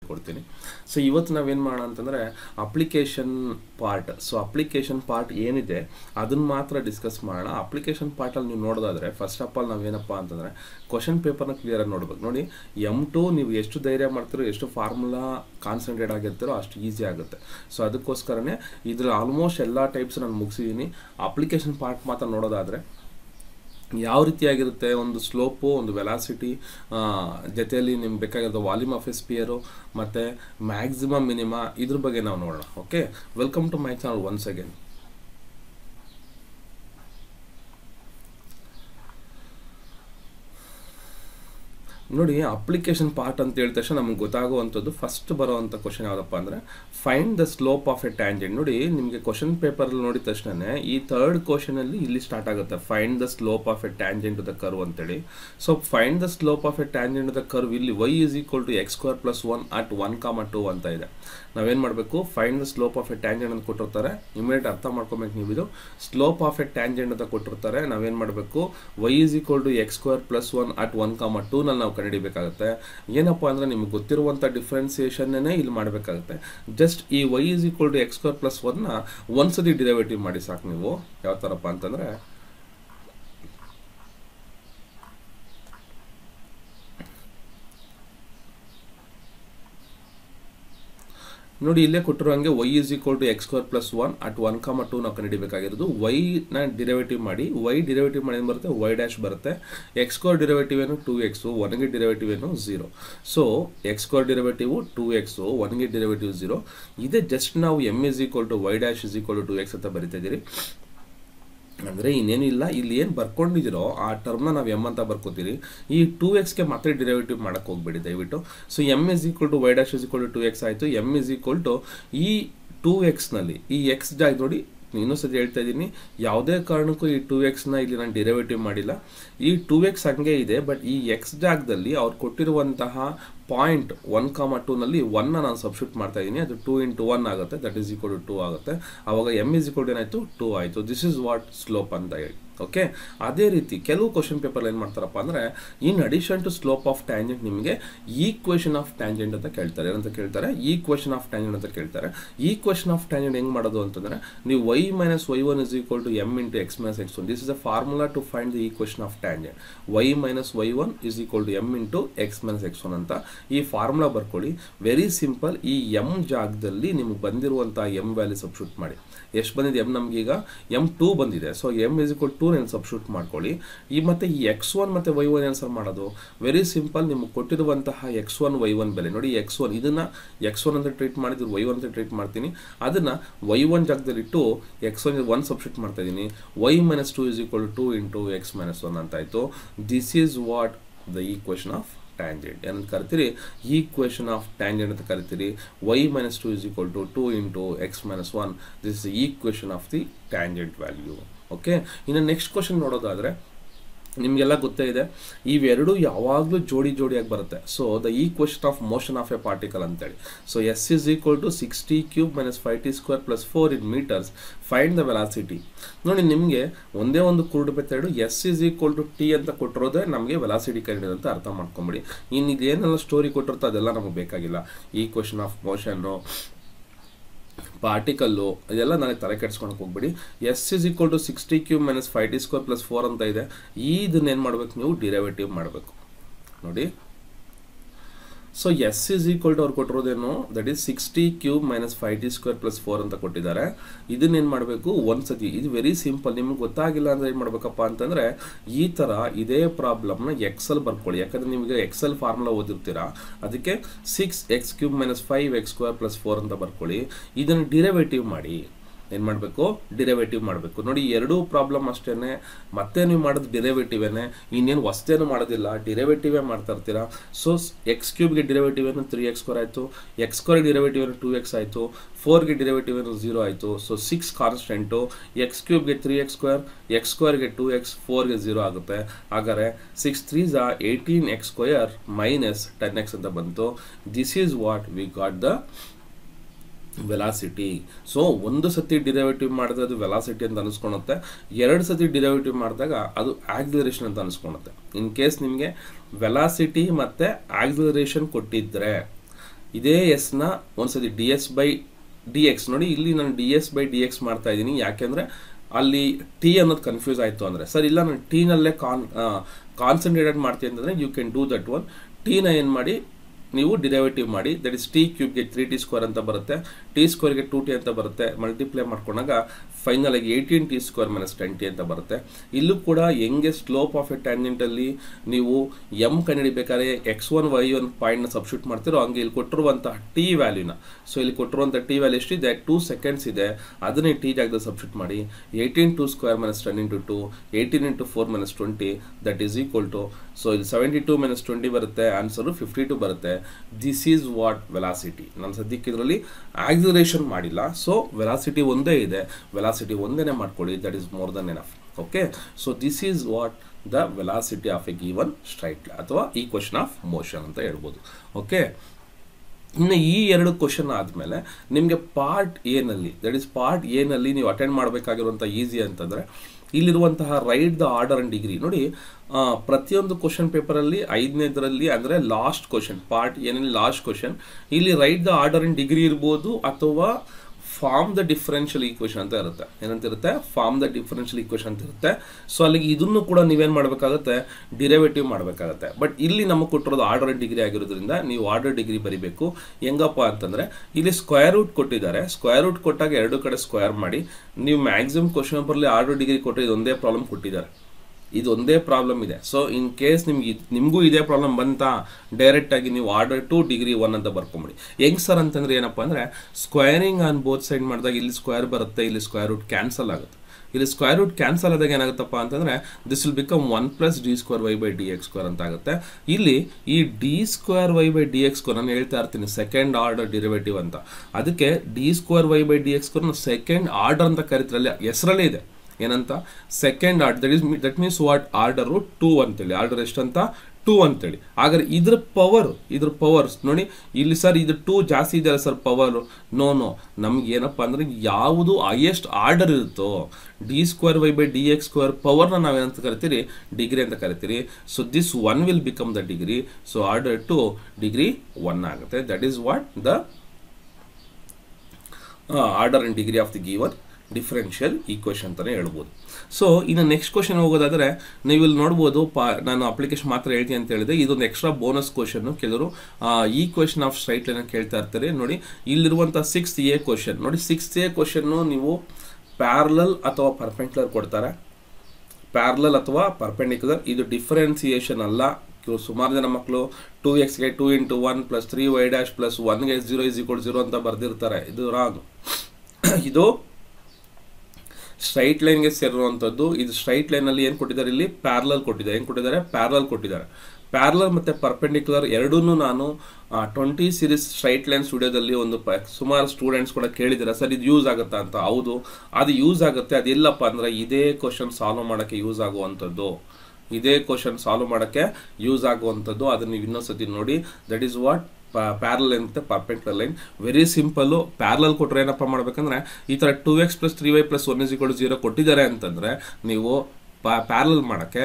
ಕೊಡ್ತೀನಿ ಸೊ ಇವತ್ತು ನಾವೇನು ಮಾಡೋಣ ಅಂತಂದರೆ application part so application part ಏನಿದೆ ಅದನ್ನು ಮಾತ್ರ ಡಿಸ್ಕಸ್ ಮಾಡೋಣ ಅಪ್ಲಿಕೇಶನ್ ಪಾರ್ಟಲ್ಲಿ ನೀವು ನೋಡೋದಾದರೆ ಫಸ್ಟ್ ಆಫ್ ಆಲ್ ನಾವೇನಪ್ಪ ಅಂತಂದರೆ ಕ್ವಶನ್ ಪೇಪರ್ನ ಕ್ಲಿಯರಾಗಿ ನೋಡ್ಬೇಕು ನೋಡಿ ಎಮ್ ಟು ನೀವು ಎಷ್ಟು ಧೈರ್ಯ ಮಾಡ್ತೀರೋ ಎಷ್ಟು ಫಾರ್ಮುಲಾ ಕಾನ್ಸಂಟ್ರೇಟ್ ಆಗಿರ್ತೀರೋ ಅಷ್ಟು ಈಸಿ ಆಗುತ್ತೆ ಸೊ ಅದಕ್ಕೋಸ್ಕರನೇ ಇದ್ರ ಆಲ್ಮೋಸ್ಟ್ ಎಲ್ಲ ಟೈಪ್ಸ್ ನಾನು ಮುಗಿಸಿದ್ದೀನಿ ಅಪ್ಲಿಕೇಶನ್ ಪಾರ್ಟ್ ಮಾತ್ರ ನೋಡೋದಾದರೆ ಯಾವ ರೀತಿಯಾಗಿರುತ್ತೆ ಒಂದು ಸ್ಲೋಪು ಒಂದು ವೆಲಾಸಿಟಿ ಜೊತೆಯಲ್ಲಿ ನಿಮ್ಗೆ ಬೇಕಾಗಿರೋ ವಾಲ್ಯೂಮ್ ಆಫ್ ಎ ಸ್ಪಿಯರು ಮತ್ತು ಮ್ಯಾಕ್ಸಿಮಮ್ ಮಿನಿಮ ಇದ್ರ ಬಗ್ಗೆ ನಾವು ನೋಡೋಣ okay welcome to my channel once again ನೋಡಿ ಅಪ್ಲಿಕೇಶನ್ ಪಾರ್ಟ್ ಅಂತ ಹೇಳಿದ ತಕ್ಷಣ ನಮ್ಗೆ ಗೊತ್ತಾಗುವಂಥದ್ದು ಫಸ್ಟ್ ಬರೋವಂಥ ಕ್ವಶನ್ ಯಾವುದಪ್ಪ ಅಂದರೆ find the slope of A tangent ನೋಡಿ ನಿಮಗೆ ಕ್ವಶನ್ ಪೇಪರಲ್ಲಿ ನೋಡಿದ ತಕ್ಷಣ ಈ ಥರ್ಡ್ ಕ್ವಶನಲ್ಲಿ ಇಲ್ಲಿ ಸ್ಟಾರ್ಟ್ ಆಗುತ್ತೆ find the slope of A tangent the curve ಅಂತೇಳಿ so find the slope of A tangent the curve ಇಲ್ಲಿ y is equal to x square plus one at one comma two ಅಂತ ಇದೆ ನಾವೇನು ಮಾಡಬೇಕು ಫೈಂಡ್ the slope of A ಟ್ಯಾಂಜೆಂಟ್ ಅಂತ ಕೊಟ್ಟಿರ್ತಾರೆ ಇಮಿಡಿಯೇಟ್ ಅರ್ಥ ಮಾಡ್ಕೊಬೇಕು ನೀವು ಇದು ಸ್ಲೋಪ್ ಆಫ್ ಎ ಟ್ಯಾಂಜೆಂಟ್ ಅಂತ ಕೊಟ್ಟಿರ್ತಾರೆ ನಾವೇನು ಮಾಡಬೇಕು y is equal to x square plus one at one comma ಟೂನಲ್ಲಿ ನಾವು ಕಂಡುಹಿಡಿಬೇಕಾಗುತ್ತೆ ಏನಪ್ಪ ಅಂದರೆ ನಿಮ್ಗೆ ಗೊತ್ತಿರುವಂಥ ಡಿಫ್ರೆನ್ಸಿಯೇಷನ್ನೇ ಇಲ್ಲಿ ಮಾಡಬೇಕಾಗುತ್ತೆ ಜಸ್ಟ್ ಈ y is equal to x square plus ಒನ್ನ ಒಂದ್ಸತಿ ಡಿರೈವೇಟಿವ್ ಮಾಡಿ ಸಾಕು ನೀವು ಯಾವ ಥರಪ್ಪ ಅಂತಂದರೆ ನೋಡಿ ಇಲ್ಲೇ ಕೊಟ್ಟಿರೋ ಹಂಗೆ y is equal to x square plus one at one comma two ನಾವು ಕಂಡುಹಿಡಿಬೇಕಾಗಿರೋದು ವೈನ ಡಿರೈವೇಟಿವ್ ಮಾಡಿ ವೈ ಡಿರೈವೇಟಿವ್ ಮಾಡಿ ಏನು ಬರುತ್ತೆ ವೈ ಡ್ಯಾಶ್ ಬರುತ್ತೆ ಎಕ್ಸ್ ಸ್ಕ್ವೇರ್ ಡಿರೈವೇಟಿವ್ ಏನು ಟೂ ಎಕ್ಸು ಒನ್ಗೆ ಡಿರೈವೇಟಿವ್ ಏನು zero so x square derivative two x ಒನ್ಗೆ ಡಿರೈವೇಟಿವ್ ಝೀರೋ ಇದೇ ಜಸ್ಟ್ ನಾವು m is equal to y dash is equal to two x ಅಂತ ಬರಿತಾ ಇದ್ದೀರಿ ಅಂದರೆ ಇನ್ನೇನಿಲ್ಲ ಇಲ್ಲಿ ಏನು ಬರ್ಕೊಂಡಿದ್ದೀರೋ ಆ ಟರ್ಮ್ನ ನಾವು ಎಮ್ ಅಂತ ಬರ್ಕೋತೀರಿ ಈ ಟೂ ಎಕ್ಸ್ಗೆ ಮಾತ್ರ ಡಿರೈವೇಟಿವ್ ಮಾಡೋಕ್ಕೆ ಹೋಗ್ಬೇಡಿ ದಯವಿಟ್ಟು so m is equal to y dash is equal to two x ಆಯಿತು ಎಮ್ ಇಸ್ ಈಕ್ವಲ್ ಟು ಈ ಟೂ ಎಕ್ಸ್ನಲ್ಲಿ ಈ ಎಕ್ಸ್ ಜಾಗ ನೋಡಿ ಇನ್ನೊಂದ್ಸತಿ ಹೇಳ್ತಾ ಇದ್ದೀನಿ ಯಾವುದೇ ಕಾರಣಕ್ಕೂ ಈ ಟೂ ಎಕ್ಸ್ನ ಇಲ್ಲಿ ನಾನು ಡಿರೈವೇಟಿವ್ ಮಾಡಿಲ್ಲ ಈ ಟೂ ಎಕ್ಸ್ ಹಂಗೆ ಇದೆ ಬಟ್ ಈ ಎಕ್ಸ್ ಜಾಗದಲ್ಲಿ ಅವ್ರು ಕೊಟ್ಟಿರುವಂತಹ ಪಾಯಿಂಟ್ ಒನ್ ಕಾಮ ಟೂನಲ್ಲಿ ಒನ್ನ ನಾನು ಸಬ್ಸ್ಟಿಟ್ಯೂಟ್ ಮಾಡ್ತಾ ಇದ್ದೀನಿ ಅದು ಟೂ ಇಂಟು ಒನ್ ಆಗುತ್ತೆ that is equal to two ಆಗುತ್ತೆ ಆವಾಗ ಎಮ್ ಈಸ್ ಈಕ್ವಲ್ ಏನಾಯಿತು ಟೂ ಆಯಿತು ದಿಸ್ ಇಸ್ ವಾಟ್ ಸ್ಲೋಪ್ ಅಂತ ಹೇಳಿ ಓಕೆ ಅದೇ ರೀತಿ ಕೆಲವು ಕ್ವಶನ್ ಪೇಪರ್ ಏನು ಮಾಡ್ತಾರಪ್ಪ ಅಂದರೆ in addition to slope of tangent ನಿಮಗೆ ಈಕ್ವೇಷನ್ ಆಫ್ ಟ್ಯಾಂಜೆಂಟ್ ಅಂತ ಕೇಳ್ತಾರೆ ಏನಂತ ಕೇಳ್ತಾರೆ ಈಕ್ವೇಷನ್ ಆಫ್ ಟ್ಯಾಂಜೆಂಟ್ ಅಂತ ಕೇಳ್ತಾರೆ ಈಕ್ವೇಷನ್ ಆಫ್ ಟ್ಯಾಂಜೆಂಟ್ ಹೆಂಗೆ ಮಾಡೋದು ಅಂತಂದರೆ ನೀವು y minus y one is equal to m into x minus x one this is a formula to find the equation of tangent y minus y one is equal to m into x minus x one ಅಂತ ಈ formula ಬರ್ಕೊಳ್ಳಿ very simple ಈ M ಜಾಗದಲ್ಲಿ ನಿಮ್ಗೆ ಬಂದಿರುವಂಥ M value substitute ಮಾಡಿ ಎಷ್ಟು ಬಂದಿದೆ ಎಮ್ ನಮಗೀಗ ಎಮ್ ಟೂ ಬಂದಿದೆ so m is equal to ಏನು ಸಬ್ಸ್ಟಿಟ್ಯೂಟ್ ಮಾಡ್ಕೊಳ್ಳಿ ಈ ಮತ್ತೆ ಈ ಎಕ್ಸ್ ಒನ್ ಮತ್ತು ವೈ ಒನ್ ಆನ್ಸರ್ ಮಾಡೋದು ವೆರಿ ಸಿಂಪಲ್ ನಿಮ್ಗೆ ಕೊಟ್ಟಿರುವಂತಹ ಎಕ್ಸ್ ಒನ್ ವೈ ಒನ್ ಬೆಲೆ ನೋಡಿ ಎಕ್ಸ್ ಒನ್ ಇದನ್ನು ಎಕ್ಸ್ ಒನ್ ಅಂತ ಟ್ರೀಟ್ ಮಾಡಿದ್ರು ವೈ ಒನ್ ಅಂತ ಟ್ರೀಟ್ ಮಾಡ್ತೀನಿ ಅದನ್ನು ವೈ ಒನ್ ಜಾಗದಲ್ಲಿ ಇಟ್ಟು ಎಕ್ಸ್ ಒನ್ ಒನ್ ಸಬ್ಸ್ಟಿಟ್ಯೂಟ್ ಮಾಡ್ತಾ ಇದ್ದೀನಿ y minus two is equal to into x minus one ಅಂತ ಆಯಿತು this is what the equation of tangent ಏನಂತ ಕರಿತೀರಿ ಈಕ್ವೇಷನ್ ಆಫ್ ಟ್ಯಾಂಜೆಂಟ್ ಅಂತ ಕರಿತೀರಿ y minus two is equal to two into x minus one this is equation of the tangent value okay ಇನ್ನು next question ನೋಡೋದಾದರೆ ನಿಮಗೆಲ್ಲ ಗೊತ್ತೇ ಇದೆ ಇವೆರಡು ಯಾವಾಗಲೂ ಜೋಡಿ ಜೋಡಿಯಾಗಿ ಬರುತ್ತೆ so the equation of motion of a particle ಅಂತೇಳಿ so s is equal to six t cube minus five t square plus four in metres find the velocity ನೋಡಿ ನಿಮಗೆ ಒಂದೇ ಒಂದು ಕುರುಡು ಬೆತ್ತೆರಡು s is equal to t ಅಂತ ಕೊಟ್ಟಿರೋದೇ ನಮಗೆ ವೆಲಾಸಿಟಿ ಕಂಡಿದೆ ಅಂತ ಅರ್ಥ ಮಾಡ್ಕೊಂಬಿಡಿ ಇನ್ನು ಇದೇನೆಲ್ಲ ಸ್ಟೋರಿ ಕೊಟ್ಟಿರುತ್ತೋ ಅದೆಲ್ಲ ನಮಗೆ ಬೇಕಾಗಿಲ್ಲ ಈಕ್ವೇಷನ್ ಆಫ್ ಮೋಷನ್ನು ಪಾರ್ಟಿಕಲ್ಲು ಇದೆಲ್ಲ ನನಗೆ ತಲೆ ಕೆಡ್ಸ್ಕೊಳಕ್ಕೆ ಹೋಗ್ಬಿಡಿ s is equal to six t cube minus five t square plus four ಅಂತ ಇದೆ ಇದನ್ನ ಏನು ಮಾಡಬೇಕು ನೀವು ಡಿರೈವೇಟಿವ್ ಮಾಡಬೇಕು ನೋಡಿ so s is equal to ಅವ್ರು ಕೊಟ್ಟಿರೋದೇನು that is six t cube minus five t square plus four ಅಂತ ಕೊಟ್ಟಿದ್ದಾರೆ ಇದನ್ನ ಏನು ಮಾಡಬೇಕು ಒಂದ್ಸತಿ ಇದು ವೆರಿ ಸಿಂಪಲ್ ನಿಮ್ಗೆ ಗೊತ್ತಾಗಿಲ್ಲ ಅಂದರೆ ಏನು ಮಾಡಬೇಕಪ್ಪ ಅಂತಂದರೆ ಈ ಥರ ಇದೇ ಪ್ರಾಬ್ಲಮ್ನ ಎಕ್ಸೆಲ್ ಬರ್ಕೊಳ್ಳಿ ಯಾಕಂದರೆ ನಿಮಗೆ ಎಕ್ಸೆಲ್ ಫಾರ್ಮುಲಾ ಓದಿರ್ತೀರಾ ಅದಕ್ಕೆ six x cube minus five x square plus four ಅಂತ ಬರ್ಕೊಳ್ಳಿ ಇದನ್ನು ಡಿರೈವೇಟಿವ್ ಮಾಡಿ ಏನು ಮಾಡಬೇಕು ಡಿರೈವೇಟಿವ್ ಮಾಡಬೇಕು ನೋಡಿ ಎರಡೂ ಪ್ರಾಬ್ಲಮ್ ಅಷ್ಟೇ ಮತ್ತೆ ನೀವು ಮಾಡೋದು ಡಿರೈವೇಟಿವೇನೆ ಇನ್ನೇನು ಹೊಸ್ತೇನು ಮಾಡೋದಿಲ್ಲ ಡಿರೈವೇಟಿವೇ ಮಾಡ್ತಾ ಇರ್ತೀರಾ ಸೊ ಎಕ್ಸ್ ಕ್ಯೂಬ್ಗೆ ಡಿರೈವೇಟಿವ್ ಏನು ತ್ರೀ ಎಕ್ಸ್ ಸ್ಕ್ವೇರ್ ಆಯಿತು ಎಕ್ಸ್ ಸ್ಕ್ವೇರ್ ಡಿರೈವೇಟಿವ್ ಏನು ಟೂ ಎಕ್ಸ್ ಆಯಿತು ಫೋರ್ಗೆ ಡಿರೈವೇಟಿವ್ ಏನು ಝೀರೋ ಆಯಿತು ಸೊ ಸಿಕ್ಸ್ ಕಾನ್ಸ್ಟೆಂಟು ಎಕ್ಸ್ ಕ್ಯೂಬ್ಗೆ ತ್ರೀ ಎಕ್ಸ್ ಸ್ಕ್ವೇರ್ ಎಕ್ಸ್ ಸ್ಕ್ವೇರ್ಗೆ ಟೂ ಎಕ್ಸ್ ಫೋರ್ಗೆ ಝೀರೋ ಆಗುತ್ತೆ ಹಾಗಾದರೆ ಸಿಕ್ಸ್ ತ್ರೀ ಝಾ eighteen x square minus ten x ಅಂತ ಬಂತು this is what we got the velocity so ಒಂದು ಸತಿ ಡಿರೈವೇಟಿವ್ ಮಾಡಿದ್ರೆ ಅದು ವೆಲಾಸಿಟಿ ಅಂತ ಅನಿಸ್ಕೊಳುತ್ತೆ ಎರಡು ಸತಿ ಡಿರೈವೇಟಿವ್ ಮಾಡಿದಾಗ ಅದು ಆಕ್ಸಿಲರೇಷನ್ ಅಂತ ಅನಿಸ್ಕೊಳುತ್ತೆ ಇನ್ ಕೇಸ್ ನಿಮಗೆ ವೆಲಾಸಿಟಿ ಮತ್ತು ಆಕ್ಸಿಲರೇಷನ್ ಕೊಟ್ಟಿದ್ರೆ ಇದೇ ಎಸ್ನ ಒಂದ್ಸತಿ d s by d x ನೋಡಿ ಇಲ್ಲಿ ನಾನು d s by d x ಮಾಡ್ತಾ ಇದ್ದೀನಿ ಯಾಕೆಂದ್ರೆ ಅಲ್ಲಿ ಟಿ ಅನ್ನೋದು ಕನ್ಫ್ಯೂಸ್ ಆಯಿತು ಅಂದರೆ ಸರ್ ಇಲ್ಲ ನಾನು ಟೀನಲ್ಲೇ ಕಾನ್ ಕಾನ್ಸಂಟ್ರೇಟೆಡ್ ಮಾಡ್ತೀನಿ ಅಂತಂದರೆ you can do that one ಟೀನ ಏನು ಮಾಡಿ ನೀವು ಡಿರೈವೇಟಿವ್ ಮಾಡಿ ದಟ್ ಇಸ್ ಟಿ ಕ್ಯೂಬ್ಗೆ ತ್ರೀ ಟಿ ಸ್ಕ್ವೇರ್ ಅಂತ ಬರುತ್ತೆ ಟಿ ಸ್ಕ್ವೇರ್ಗೆ ಟೂ ಟಿ ಅಂತ ಬರುತ್ತೆ ಮಲ್ಟಿಪ್ಲೈ ಮಾಡ್ಕೊಂಡಾಗ ಫೈನಲ್ ಆಗಿ eighteen t square minus ten t ಅಂತ ಬರುತ್ತೆ ಇಲ್ಲೂ ಕೂಡ ಹೆಂಗೆ ಸ್ಲೋಪ್ ಆಫ್ ಎ ಟ್ಯಾಂಜೆಂಟಲ್ಲಿ ನೀವು ಎಮ್ ಕಂಡುಹಿಡಿಬೇಕಾದ್ರೆ ಎಕ್ಸ್ ಒನ್ ವೈ ಒನ್ ಪಾಯಿಂಟ್ನ ಸಬ್ಸ್ಟಿಟ್ಯೂಟ್ ಮಾಡ್ತಿರೋ ಹಂಗೆ ಇಲ್ಲಿ ಕೊಟ್ಟಿರುವಂತಹ ಟಿ ವ್ಯಾಲ್ಯೂನ ಸೊ ಇಲ್ಲಿ ಕೊಟ್ಟಿರುವಂಥ ಟಿ ವ್ಯಾಲ್ಯೂ ಎಷ್ಟಿದೆ ಟೂ ಸೆಕೆಂಡ್ಸ್ ಇದೆ ಅದನ್ನೇ ಟಿ ಜಾಗದಲ್ಲಿ ಸಬ್ಸ್ಟಿಟ್ಯೂಟ್ ಮಾಡಿ eighteen two square minus ten into two eighteen into four minus twenty that is equal to so ಇಲ್ಲಿ ಸೆವೆಂಟಿ ಟು ಮೈನಸ್ ಟ್ವೆಂಟಿ ಬರುತ್ತೆ ಆನ್ಸರು ಫಿಫ್ಟಿ ಟು ಬರುತ್ತೆ ದಿಸ್ ಈಸ್ ವಾಟ್ ವೆಲಾಸಿಟಿ ನಾನು ಸದ್ಯಕ್ಕೆ ಇದರಲ್ಲಿ ಆಕ್ಸಿಲರೇಷನ್ ಮಾಡಿಲ್ಲ so velocity ಒಂದೇ ಇದೆ velocity ಒಂದೇನೆ ಮಾಡ್ಕೊಳ್ಳಿ that is more than enough okay so this is what the velocity of a given straight ಅಥವಾ ಈ ಕ್ವಶನ್ ಆಫ್ ಮೋಷನ್ ಅಂತ ಹೇಳ್ಬೋದು ಓಕೆ ಇನ್ನು ಈ ಎರಡು ಕ್ವಶನ್ ಆದಮೇಲೆ ನಿಮಗೆ ಪಾರ್ಟ್ ಎನಲ್ಲಿ ದಟ್ ಇಸ್ ಪಾರ್ಟ್ ಎನಲ್ಲಿ ನೀವು ಅಟೆಂಡ್ ಮಾಡಬೇಕಾಗಿರುವಂಥ ಈಸಿ ಅಂತಂದರೆ ಇಲ್ಲಿರುವಂತಹ write the order and degree ನೋಡಿ ಪ್ರತಿಯೊಂದು ಕ್ವಶನ್ ಪೇಪರಲ್ಲಿ ಐದನೇದರಲ್ಲಿ ಅಂದರೆ ಲಾಸ್ಟ್ ಕ್ವಶನ್ ಪಾರ್ಟ್ ಏನಲ್ಲಿ ಲಾಸ್ಟ್ ಕ್ವಶನ್ ಇಲ್ಲಿ write the order and degree ಇರ್ಬೋದು ಅಥವಾ ಫಾರ್ಮ್ ದ ಡಿಫರೆನ್ಷಿಯಲ್ ಈಕ್ವೇಷನ್ ಅಂತ ಇರುತ್ತೆ ಏನಂತ ಇರುತ್ತೆ ಫಾರ್ಮ್ ದ ಡಿಫರೆನ್ಷಿಯಲ್ ಈಕ್ವೇಷನ್ ಅಂತ ಇರುತ್ತೆ ಸೊ ಅಲ್ಲಿಗೆ ಇದನ್ನು ಕೂಡ ನೀವೇನು ಮಾಡಬೇಕಾಗುತ್ತೆ ಡಿರೈವೇಟಿವ್ ಮಾಡಬೇಕಾಗುತ್ತೆ ಬಟ್ ಇಲ್ಲಿ ನಮಗೆ ಕೊಟ್ಟಿರೋದು ಆರ್ಡರ್ ಡಿಗ್ರಿ ಆಗಿರೋದ್ರಿಂದ ನೀವು ಆರ್ಡರ್ ಡಿಗ್ರಿ ಬರಿಬೇಕು ಹೆಂಗಪ್ಪ ಅಂತಂದರೆ ಇಲ್ಲಿ ಸ್ಕ್ವೇರ್ ರೂಟ್ ಕೊಟ್ಟಿದ್ದಾರೆ ಸ್ಕ್ವೇರ್ ರೂಟ್ ಕೊಟ್ಟಾಗ ಎರಡು ಕಡೆ ಸ್ಕ್ವೇರ್ ಮಾಡಿ ನೀವು ಮ್ಯಾಕ್ಸಿಮಮ್ ಕ್ವಶನ್ ಪೇಪರ್ಲಿ ಆರ್ಡರ್ ಡಿಗ್ರಿ ಕೊಟ್ಟರೆ ಇದೊಂದೇ ಪ್ರಾಬ್ಲಮ್ ಕೊಟ್ಟಿದ್ದಾರೆ ಇದೊಂದೇ ಪ್ರಾಬ್ಲಮ್ ಇದೆ ಸೊ ಇನ್ ಕೇಸ್ ನಿಮ್ಗೆ ನಿಮಗೂ ಇದೇ ಪ್ರಾಬ್ಲಮ್ ಬಂತಾ ಡೈರೆಕ್ಟ್ ಆಗಿ ನೀವು ಆರ್ಡರ್ ಟು ಡಿಗ್ರಿ ಒನ್ ಅಂತ ಬರ್ಕೊಂಬಿಡಿ ಹೆಂಗ್ ಸರ್ ಅಂತಂದ್ರೆ ಏನಪ್ಪ ಅಂದ್ರೆ ಸ್ಕ್ವೇರಿಂಗ್ ಆನ್ ಬೋತ್ ಸೈಡ್ ಮಾಡಿದಾಗ ಇಲ್ಲಿ ಸ್ಕ್ವೇರ್ ಬರುತ್ತೆ ಇಲ್ಲಿ ಸ್ಕ್ವೇರ್ ರೂಟ್ ಕ್ಯಾನ್ಸಲ್ ಆಗುತ್ತೆ ಇಲ್ಲಿ ಸ್ಕ್ವೇರ್ ರೂಟ್ ಕ್ಯಾನ್ಸಲ್ ಆದಾಗ ಏನಾಗುತ್ತಪ್ಪ ಅಂತಂದ್ರೆ this will become one plus d square y by d x square ಅಂತ ಆಗುತ್ತೆ ಇಲ್ಲಿ ಈ d square y by d x square ನಾನು ಹೇಳ್ತಾ ಇರ್ತೀನಿ ಸೆಕೆಂಡ್ ಆರ್ಡರ್ ಡಿರಿವೇಟಿವ್ ಅಂತ ಅದಕ್ಕೆ d square y by d x square second order ಅಂತ ಕರಿತಾರೆ ಹೆಸರಲ್ಲೇ ಇದೆ ಏನಂತ second order that is that means what order two ಅಂತೇಳಿ ಆರ್ಡರ್ ಎಷ್ಟಂತ ಟೂ ಅಂತೇಳಿ ಹಾಗಾದ್ರೆ ಇದ್ರ ಪವರ್ ಇದ್ರ ಪವರ್ಸ್ ನೋಡಿ ಇಲ್ಲಿ ಸರ್ ಇದು ಟೂ ಜಾಸ್ತಿ ಇದೆಯಲ್ಲ ಸರ್ ಪವರ್ ನೋ ನೋ ನಮ್ಗೆ ಏನಪ್ಪ ಅಂದ್ರೆ ಯಾವುದು ಹೈಯೆಸ್ಟ್ ಆರ್ಡರ್ ಇರುತ್ತೋ d square y by d x square ಪವರ್ನ ನಾವೇನಂತ ಕರಿತೀರಿ ಡಿಗ್ರಿ ಅಂತ ಕರಿತೀರಿ so this one will become the degree so order two degree one ಆಗುತ್ತೆ that is what the order and degree of the given differential equation ಅಂತಲೇ ಹೇಳ್ಬೋದು so ಇನ್ನು next question ಹೋಗೋದಾದರೆ ನೀವು ಇಲ್ಲಿ ನೋಡ್ಬೋದು ಪಾ ನಾನು ಅಪ್ಲಿಕೇಶನ್ ಮಾತ್ರ ಹೇಳ್ತೀನಿ ಅಂತ ಹೇಳಿದೆ ಇದೊಂದು ಎಕ್ಸ್ಟ್ರಾ ಬೋನಸ್ ಕ್ವಶನ್ ಕೆಲವರು ಈ ಕ್ವಶನ್ ಆಫ್ ಸ್ಟ್ರೈಟ್ ಲೈನ್ ಕೇಳ್ತಾ ಇರ್ತಾರೆ ನೋಡಿ ಇಲ್ಲಿರುವಂಥ ಸಿಕ್ಸ್ ಎ ಕ್ವಶನ್ ನೋಡಿ ಸಿಕ್ಸ್ ಎ ಕ್ವಶನ್ನು ನೀವು ಪ್ಯಾರಲಲ್ ಅಥವಾ ಪರ್ಪೆಂಡ್ಯುಲರ್ ಕೊಡ್ತಾರೆ ಪ್ಯಾರಲಲ್ ಅಥವಾ ಪರ್ಪೆಂಡಿಕ್ಯುಲರ್ ಇದು ಡಿಫರೆನ್ಸಿಯೇಷನ್ ಅಲ್ಲ ಸುಮಾರು ಜನ ಮಕ್ಕಳು ಟೂ ಎಕ್ಸ್ಗೆ two into one plus three y dash plus ಒನ್ಗೆ ಜೀರೋ ಇಸ್ ಈಕ್ವಲ್ ಜೀರೋ ಅಂತ ಬರ್ದಿರ್ತಾರೆ ಇದು ರಾಂಗ್ ಇದು ಸ್ಟ್ರೈಟ್ ಲೈನ್ಗೆ ಸೇರಿರುವಂಥದ್ದು ಇದು ಸ್ಟ್ರೈಟ್ ಲೈನಲ್ಲಿ ಏನು ಕೊಟ್ಟಿದ್ದಾರೆ ಇಲ್ಲಿ ಪ್ಯಾರಲಲ್ ಕೊಟ್ಟಿದ್ದಾರೆ ಏನು ಕೊಟ್ಟಿದ್ದಾರೆ ಪ್ಯಾರಲಲ್ ಕೊಟ್ಟಿದ್ದಾರೆ ಪ್ಯಾರಲಲ್ ಮತ್ತು ಪರ್ಪೆಂಡಿಕ್ಯುಲರ್ ಎರಡೂ ನಾನು ಟ್ವೆಂಟಿ ಸೀರೀಸ್ ಸ್ಟ್ರೈಟ್ ಲೈನ್ ಸ್ಟುಡಿಯೋದಲ್ಲಿ ಒಂದು ಪ ಸುಮಾರು ಸ್ಟೂಡೆಂಟ್ಸ್ ಕೂಡ ಕೇಳಿದ್ದಾರೆ ಸರ್ ಇದು ಯೂಸ್ ಆಗುತ್ತಾ ಅಂತ ಹೌದು ಅದು ಯೂಸ್ ಆಗುತ್ತೆ ಅದೆಲ್ಲಪ್ಪ ಅಂದರೆ ಇದೇ ಕ್ವಶನ್ ಸಾಲ್ವ್ ಮಾಡೋಕ್ಕೆ ಯೂಸ್ ಆಗುವಂಥದ್ದು ಇದೇ ಕ್ವಶನ್ ಸಾಲ್ವ್ ಮಾಡೋಕ್ಕೆ ಯೂಸ್ ಆಗುವಂಥದ್ದು ಅದನ್ನು ನೀವು ಇನ್ನೊಂದ್ಸತಿ ನೋಡಿ that is what parallel line ಮತ್ತು perpendicular line very simple parallel ಕೊಟ್ಟರೆ ಏನಪ್ಪ ಮಾಡ್ಬೇಕಂದ್ರೆ ಈ ಥರ two x plus three y plus one is equal zero ಕೊಟ್ಟಿದ್ದಾರೆ ಅಂತಂದರೆ ನೀವು ಪ್ಯಾರಲಲ್ ಮಾಡೋಕ್ಕೆ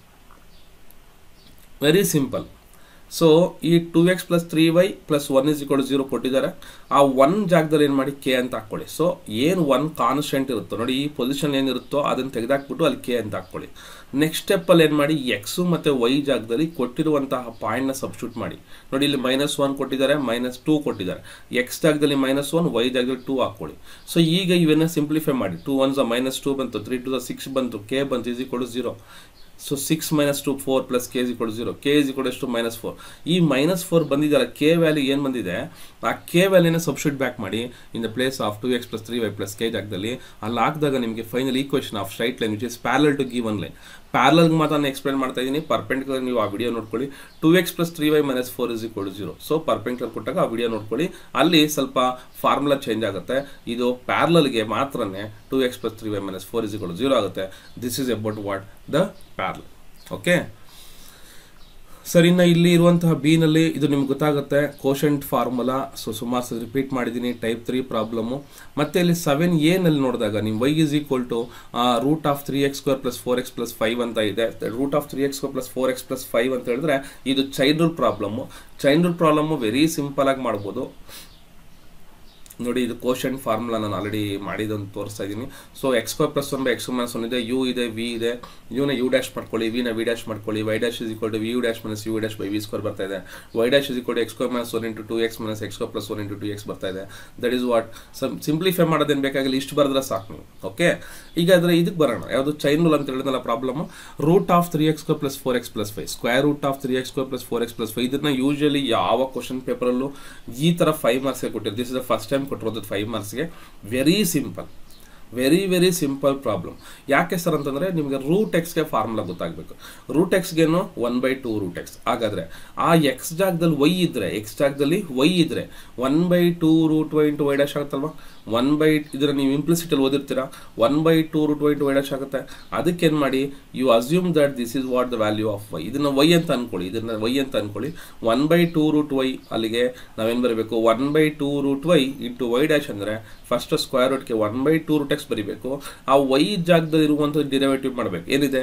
ವೆರಿ ಸಿಂಪಲ್ ಸೊ ಈ two x plus three y plus one is equal zero ಕೊಟ್ಟಿದ್ದಾರೆ ಆ ಒನ್ ಜಾಗದಲ್ಲಿ ಏನು ಮಾಡಿ ಕೆ ಅಂತ ಹಾಕ್ಕೊಳ್ಳಿ ಸೊ ಏನು ಒನ್ ಕಾನ್ಸ್ಟೆಂಟ್ ಇರುತ್ತೋ ನೋಡಿ ಈ ಪೊಸಿಷನ್ ಏನಿರುತ್ತೋ ಅದನ್ನು ತೆಗೆದಾಕ್ಬಿಟ್ಟು ಅಲ್ಲಿ ಕೆ ಅಂತ ಹಾಕ್ಕೊಳ್ಳಿ ನೆಕ್ಸ್ಟ್ ಸ್ಟೆಪ್ಪಲ್ಲಿ ಏನು ಮಾಡಿ ಎಕ್ಸು ಮತ್ತು ವೈ ಜಾಗದಲ್ಲಿ ಕೊಟ್ಟಿರುವಂತಹ ಪಾಯಿಂಟ್ನ ಸಬ್ಸ್ಟಿಟ್ಯೂಟ್ ಮಾಡಿ ನೋಡಿ ಇಲ್ಲಿ ಮೈನಸ್ ಒನ್ ಕೊಟ್ಟಿದ್ದಾರೆ ಮೈನಸ್ ಟೂ ಕೊಟ್ಟಿದ್ದಾರೆ ಎಕ್ಸ್ ಜಾಗದಲ್ಲಿ ಮೈನಸ್ ಒನ್ ವೈ ಜಾಗದಲ್ಲಿ ಟೂ ಹಾಕ್ಕೊಳ್ಳಿ ಸೊ ಈಗ ಇವನ್ನ ಸಿಂಪ್ಲಿಫೈ ಮಾಡಿ ಟೂ ಒನ್ಸ್ ಮೈನಸ್ ಟೂ ಬಂತು ತ್ರೀ ಟು ಸಿಕ್ಸ್ ಬಂತು ಕೆ ಬಂತು is equal zero so six minus two four plus k is equal zero k is equal ಎಷ್ಟು ಮೈನಸ್ ಫೋರ್ ಈ ಮೈನಸ್ ಫೋರ್ ಬಂದಿದ್ದಲ್ಲ ಕೆ ವ್ಯಾಲ್ಯೂ ಏನು ಬಂದಿದೆ ಆ ಕೆ ವ್ಯಾಲ್ಯೂನ ಸಬ್ಸ್ಟಿಟ್ಯೂಟ್ ಬ್ಯಾಕ್ ಮಾಡಿ in the place of two x plus three y plus k ಜಾಗದಲ್ಲಿ ಅಲ್ಲಿ ಹಾಕಿದಾಗ ನಿಮಗೆ final equation of straight line which is parallel to give one line ಪ್ಯಾರಲ್ಗೆ ಮಾತ್ರ ನಾನು ಎಕ್ಸ್ಪ್ಲೇನ್ ಮಾಡ್ತಾ ಇದ್ದೀನಿ ಪರ್ಪೆಂಡಿಕ್ಯುಲರ್ ನೀವು ಆ ವಿಡಿಯೋ ನೋಡ್ಕೊಳ್ಳಿ two x plus three y minus four is equal zero so perpendicular ಕೊಟ್ಟಾಗ ಆ ವಿಡಿಯೋ ನೋಡ್ಕೊಳ್ಳಿ ಅಲ್ಲಿ ಸ್ವಲ್ಪ ಫಾರ್ಮುಲಾ ಚೇಂಜ್ ಆಗುತ್ತೆ ಇದು ಪ್ಯಾರಲಲ್ಗೆ ಮಾತ್ರನೇ two x plus three y minus four is equal zero ಆಗುತ್ತೆ this is about what the parallel okay sir ಇನ್ನು ಇಲ್ಲಿ ಇರುವಂತಹ ಬಿ ನಲ್ಲಿ ಇದು ನಿಮ್ಗೆ ಗೊತ್ತಾಗುತ್ತೆ ಕೋಶಂಟ್ ಫಾರ್ಮುಲಾ ಸೊ ಸುಮಾರು ಸಲ ರಿಪೀಟ್ ಮಾಡಿದ್ದೀನಿ ಟೈಪ್ ತ್ರೀ ಪ್ರಾಬ್ಲಮ್ಮು ಮತ್ತೆ ಇಲ್ಲಿ ಸೆವೆನ್ ಎ ನಲ್ಲಿ ನೋಡಿದಾಗ ನೀವು y is equal to root of three X square plus four x plus five ಅಂತ ಇದೆ root of three X square plus four x plus five ಅಂತ ಹೇಳಿದ್ರೆ ಇದು child rule problem child rule problem very simple ಆಗಿ ಮಾಡ್ಬೋದು ನೋಡಿ ಇದು question formula ನಾನು ಆಲ್ರೆಡಿ ಮಾಡಿದಂತ ತೋರಿಸ್ತಾ ಇದ್ದೀನಿ so x square plus one by x minus one ಇದೆ ಯು ಇದೆ ವಿ ಇದೆ ಯುನ ಯು ಡ್ಯಾಶ್ ಮಾಡ್ಕೊಳ್ಳಿ ವಿನ ವಿ ಡ್ಯಾಶ್ ಮಾಡ್ಕೊಳ್ಳಿ Y dash is equal to v u dash minus u dash by v square ಬರ್ತಾ ಇದೆ y dash is equal to x square minus one into two x minus x square plus one into two x ಬರ್ತಾ ಇದೆ that is what simplify ಮಾಡೋದೇನು ಬೇಕಾಗಿಲ್ಲ ಇಷ್ಟು ಬರೆದ್ರೆ ಸಾಕು ನೀವು ಓಕೆ ಈಗ ಅದರ ಇದಕ್ಕೆ ಬರೋಣ ಯಾವುದು ಚೈನ್ ರೂಲ್ ಅಂತ ಹೇಳಿದ್ನಲ್ಲ problem root of three X square plus four x plus five square root of three X square plus four x plus five ಇದನ್ನ ಯೂಶಲಿ ಯಾವ ಕ್ವಶನ್ ಪೇಪರಲ್ಲೂ ಈ ಥರ ಫೈವ್ ಮಾರ್ಕ್ಸ್ಗೆ ಕೊಟ್ಟಿರ್ತೀವಿ this is the first time ಕೊಟ್ಟಿರೋದು ಫೈವ್ ಮಾರ್ಕ್ಸ್ಗೆ very simple very very simple problem ಯಾಕೆ ಸರ್ ಅಂತಂದರೆ ನಿಮಗೆ ರೂಟ್ ಎಕ್ಸ್ಗೆ ಫಾರ್ಮುಲಾ ಗೊತ್ತಾಗಬೇಕು ರೂಟ್ ಎಕ್ಸ್ಗೇನು one by two root x ಹಾಗಾದರೆ ಆ ಎಕ್ಸ್ ಜಾಗದಲ್ಲಿ ವೈ ಇದ್ದರೆ ಎಕ್ಸ್ ಜಾಗದಲ್ಲಿ ವೈ ಇದ್ದರೆ one by two root y into y dash ಆಗುತ್ತಲ್ವಾ ಒನ್ ಬೈ ಇದನ್ನ ನೀವು ಇಂಪ್ಲಿಸಿಟಲ್ಲಿ ಓದಿರ್ತೀರಾ one by two root y to y dash ಆಗುತ್ತೆ ಅದಕ್ಕೇನು ಮಾಡಿ you assume that this is what the value of y ಇದನ್ನ ವೈ ಅಂತ ಅನ್ಕೊಳ್ಳಿ ಇದನ್ನ ವೈ ಅಂತ ಅನ್ಕೊಳ್ಳಿ one by two root y ಅಲ್ಲಿಗೆ ನಾವೇನು ಬರಬೇಕು one by two root y into y dash ಅಂದರೆ ಫಸ್ಟ್ ಸ್ಕ್ವೇರ್ ರೂಟ್ಗೆ one by two root x ಬರೀಬೇಕು ಆ ವೈ ಜಾಗದಲ್ಲಿ ಇರುವಂಥ ಡಿರೈವೇಟಿವ್ ಮಾಡಬೇಕು ಏನಿದೆ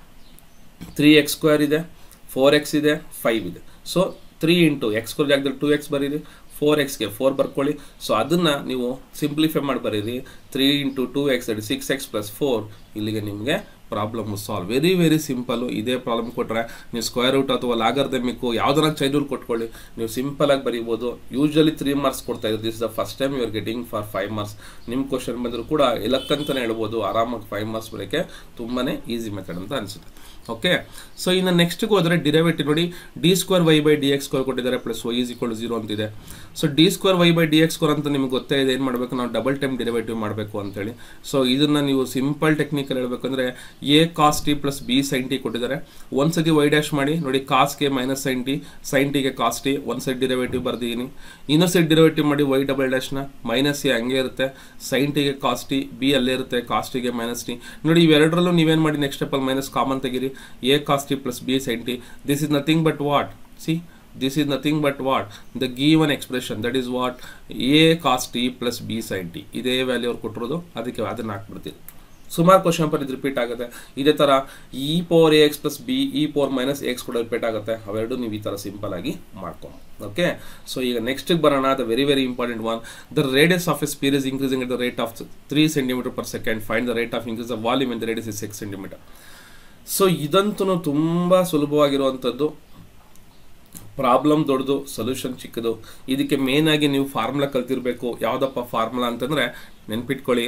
ತ್ರೀ ಎಕ್ಸ್ ಸ್ಕ್ವೇರ್ ಇದೆ ಫೋರ್ ಎಕ್ಸ್ ಇದೆ ಫೈವ್ ಇದೆ so three into x square ಜಾಗದಲ್ಲಿ ಟು ಎಕ್ಸ್ ಬರೀರಿ ಫೋರ್ ಎಕ್ಸ್ಗೆ ಫೋರ್ ಬರ್ಕೊಳ್ಳಿ ಸೊ ಅದನ್ನು ನೀವು ಸಿಂಪ್ಲಿಫೈ ಮಾಡಿ ಬರೀರಿ three into two x that six x plus four ಇಲ್ಲಿಗೆ ನಿಮಗೆ problem solve very very simple ಇದೇ ಪ್ರಾಬ್ಲಮ್ ಕೊಟ್ಟರೆ ನೀವು ಸ್ಕ್ವೇರ್ ರೂಟ್ ಅಥವಾ ಲಾಗರ್ದಮಿಕ್ಕು ಯಾವ್ದಾರ ಚೈನ್ ರೂಲ್ ಕೊಟ್ಕೊಳ್ಳಿ ನೀವು ಸಿಂಪಲ್ ಆಗಿ ಬರೀಬೋದು ಯೂಶಲಿ ತ್ರೀ ಮಾರ್ಕ್ಸ್ ಕೊಡ್ತಾ ಇದ್ರು this the first time you are getting for five marks ನಿಮ್ಮ ಕ್ವಶನ್ ಬಂದರೂ ಕೂಡ ಇಲಕ್ಕಂತಲೇ ಹೇಳ್ಬೋದು ಆರಾಮಾಗಿ ಫೈವ್ ಮಾರ್ಕ್ಸ್ ಬರೋಕ್ಕೆ ತುಂಬಾ ಈಸಿ ಮೆಥಡ್ ಅಂತ ಅನಿಸುತ್ತೆ ಓಕೆ ಸೊ ಇನ್ನು ನೆಕ್ಸ್ಟ್ಗೆ ಹೋದರೆ ಡಿರೈವೇಟಿವ್ ನೋಡಿ d square y by d x square ಕೊಟ್ಟಿದ್ದಾರೆ plus y is equal zero ಅಂತಿದೆ so d square y by d x square ಅಂತ ನಿಮ್ಗೆ ಗೊತ್ತೇ ಇದೆ ಏನು ಮಾಡಬೇಕು ನಾವು ಡಬಲ್ ಟೈಮ್ ಡಿರೈವೇಟಿವ್ ಮಾಡಬೇಕು ಅಂತೇಳಿ ಸೊ ಇದನ್ನು ನೀವು ಸಿಂಪಲ್ ಟೆಕ್ನಿಕಲ್ ಹೇಳಬೇಕಂದ್ರೆ a cos t plus b sine t ಕೊಟ್ಟಿದ್ದಾರೆ ಒಂದು ಸತಿ ವೈ ಡ್ಯಾಶ್ ಮಾಡಿ ನೋಡಿ ಕಾಸ್ಗೆ ಮೈನಸ್ ಸೈನ್ ಟಿ ಸೈನ್ ಟಿಗೆ ಕಾಸ್ ಟಿ ಒಂದು ಸೈಡ್ ಡಿರೈವೇಟಿವ್ ಬರ್ದಿದ್ದೀನಿ ಇನ್ನೊಂದು ಸೈಡ್ ಡಿರೈವೇಟಿವ್ ಮಾಡಿ ವೈ ಡಬಲ್ ಡ್ಯಾಶ್ನ ಮೈನಸ್ ಎ ಹಂಗೆ ಇರುತ್ತೆ ಸೈನ್ ಟಿಗೆ ಕಾಸ್ ಟಿ ಬಿ ಅಲ್ಲೇ ಇರುತ್ತೆ ಕಾಸ್ ಟಿಗೆ ಮೈನಸ್ ಟಿ ನೋಡಿ ಇವೆರಡರಲ್ಲೂ ನೀವೇನು ಮಾಡಿ ನೆಕ್ಸ್ಟ್ ಸ್ಟೆಪ್ಪಲ್ಲಿ ಮೈನಸ್ ಕಾಮನ್ ತೆಗೀರಿ a cos t plus b sine t this is nothing but what see this is nothing but what the given expression that is what a cos t plus b sin t ಇದೇ value ಅವ್ರು ಕೊಟ್ಟಿರೋದು ಅದಕ್ಕೆ ಅದನ್ನ ಹಾಕ್ಬಿಡ್ತೀವಿ ಸುಮಾರು question per ಇದು repeat ಆಗುತ್ತೆ ಇದೇ ಥರ e power a x plus b e power minus x ಕೂಡ ರಿಪೀಟ್ ಆಗುತ್ತೆ ಅವೆರಡು ನೀವು ಈ ಥರ ಸಿಂಪಲ್ ಆಗಿ ಮಾಡ್ಕೊಂಡು ಓಕೆ ಸೊ ಈಗ ನೆಕ್ಸ್ಟ್ ಬರೋಣ the very very important one the radius of a sphere is increasing at the rate of three centimetre per second find the rate of increase the volume in the radius is six centimetre so ಇದಂತೂ ತುಂಬ ಸುಲಭವಾಗಿರುವಂಥದ್ದು problem ದೊಡ್ಡದು solution ಚಿಕ್ಕದು ಇದಕ್ಕೆ main ಆಗಿ ನೀವು formula ಕಲ್ತಿರ್ಬೇಕು ಯಾವುದಪ್ಪ formula ಅಂತಂದ್ರೆ ನೆನ್ಪಿಟ್ಕೊಳ್ಳಿ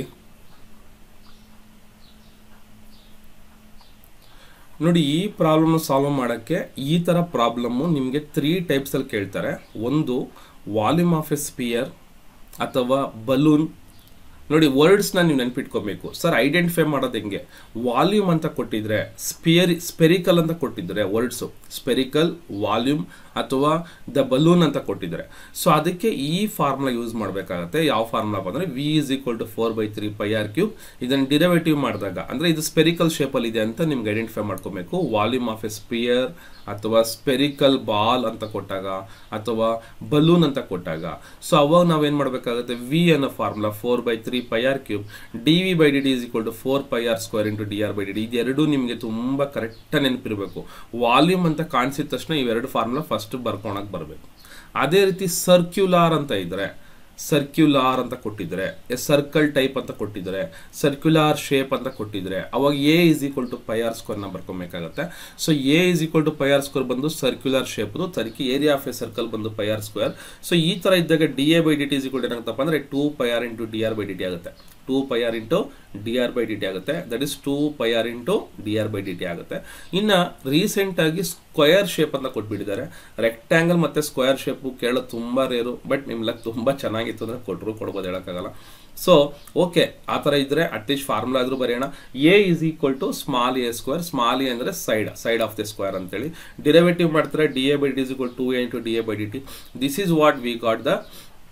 ನೋಡಿ ಈ ಪ್ರಾಬ್ಲಮ್ ಸಾಲ್ವ್ ಮಾಡೋಕ್ಕೆ ಈ ಥರ ಪ್ರಾಬ್ಲಮ್ಮು ನಿಮಗೆ ತ್ರೀ ಟೈಪ್ಸಲ್ಲಿ ಕೇಳ್ತಾರೆ ಒಂದು ವಾಲ್ಯೂಮ್ ಆಫ್ ಎ ಸ್ಪಿಯರ್ ಅಥವಾ ಬಲೂನ್ ನೋಡಿ ವರ್ಡ್ಸ್ನ ನೀವು ನೆನ್ಪಿಟ್ಕೋಬೇಕು ಸರ್ ಐಡೆಂಟಿಫೈ ಮಾಡೋದು ಹೆಂಗೆ ವಾಲ್ಯೂಮ್ ಅಂತ ಕೊಟ್ಟಿದ್ರೆ ಸ್ಪಿಯರ್ ಸ್ಪೆರಿಕಲ್ ಅಂತ ಕೊಟ್ಟಿದ್ರೆ ವರ್ಡ್ಸು ಸ್ಪೆರಿಕಲ್ ವಾಲ್ಯೂಮ್ ಅಥವಾ ದ ಬಲೂನ್ ಅಂತ ಕೊಟ್ಟಿದ್ದಾರೆ ಸೊ ಅದಕ್ಕೆ ಈ ಫಾರ್ಮುಲಾ ಯೂಸ್ ಮಾಡಬೇಕಾಗತ್ತೆ ಯಾವ ಫಾರ್ಮುಲಾ ಬಂದರೆ v is equal to four by three pi r cube ಇದನ್ನು ಡಿರೈವೇಟಿವ್ ಮಾಡಿದಾಗ ಅಂದರೆ ಇದು ಸ್ಪೆರಿಕಲ್ ಶೇಪಲ್ಲಿ ಇದೆ ಅಂತ ನಿಮ್ಗೆ ಐಡೆಂಟಿಫೈ ಮಾಡ್ಕೋಬೇಕು ವಾಲ್ಯೂಮ್ ಆಫ್ ಎ ಸ್ಪಿಯರ್ ಅಥವಾ ಸ್ಪೆರಿಕಲ್ ಬಾಲ್ ಅಂತ ಕೊಟ್ಟಾಗ ಅಥವಾ ಬಲೂನ್ ಅಂತ ಕೊಟ್ಟಾಗ ಸೊ ಅವಾಗ ನಾವೇನು ಮಾಡಬೇಕಾಗುತ್ತೆ ವಿ ಅನ್ನೋ formula four by three pi r cube d V by D t is equal to four pi r square into d R by D t ಇದೆರಡು ನಿಮಗೆ ತುಂಬ ಕರೆಕ್ಟಾಗಿ ನೆನಪಿರಬೇಕು ವಾಲ್ಯೂಮ್ ಅಂತ ಕಾಣಿಸಿದ ತಕ್ಷಣ ಇವೆರಡು ಫಾರ್ಮುಲಾ ಫಸ್ಟ್ ಬರ್ಕೊಳಕ್ಕೆ ಬರಬೇಕು ಅದೇ ರೀತಿ ಸರ್ಕ್ಯುಲಾರ್ ಅಂತ ಇದ್ರೆ ಸರ್ಕ್ಯುಲಾರ್ ಅಂತ ಕೊಟ್ಟಿದ್ರೆ ಎ ಸರ್ಕಲ್ ಟೈಪ್ ಅಂತ ಕೊಟ್ಟಿದ್ರೆ ಸರ್ಕ್ಯುಲಾರ್ ಶೇಪ್ ಅಂತ ಕೊಟ್ಟಿದ್ರೆ ಅವಾಗ a is equal to pi r ಸ್ಕ್ವೇರ್ನ ಬರ್ಕೊಬೇಕಾಗತ್ತೆ so a is equal to pi r square ಬಂದು ಸರ್ಕ್ಯುಲರ್ ಶೇಪ್ದು ಸರ್ಕಿ ಏರಿಯಾ ಆಫ್ ಎ ಸರ್ಕಲ್ ಬಂದು ಪೈ ಆರ್ ಸ್ಕ್ವೇರ್ ಸೊ ಈ ಥರ ಇದ್ದಾಗ d a by D T is equal ಏನಾಗುತ್ತಪ್ಪ ಅಂದರೆ two pi r into d R by D t ಆಗುತ್ತೆ two pi r into d R by D t ಆಗುತ್ತೆ that is two pi r into d R by D t ಆಗುತ್ತೆ ಇನ್ನು ರೀಸೆಂಟಾಗಿ square shape ಅಂತ ಕೊಟ್ಬಿಟ್ಟಿದ್ದಾರೆ rectangle ಮತ್ತು square shape ಕೇಳೋದು ತುಂಬ ರೇರು ಬಟ್ ನಿಮ್ಮ ಲಕ್ ತುಂಬ ಚೆನ್ನಾಗಿತ್ತು ಅಂದರೆ ಕೊಟ್ಟರು ಕೊಡ್ಬೋದು ಹೇಳೋಕ್ಕಾಗಲ್ಲ ಸೊ ಓಕೆ ಆ ಥರ ಇದ್ದರೆ ಅಟ್ಲೀಸ್ಟ್ ಫಾರ್ಮುಲಾ ಆದರೂ ಬರೆಯೋಣ a is equal to small a square small a ಅಂದರೆ side side of the square ಅಂತೇಳಿ ಡಿರೈವೇಟಿವ್ ಮಾಡ್ತಾರೆ d a by d is equal to a into d a by D t this is what we got the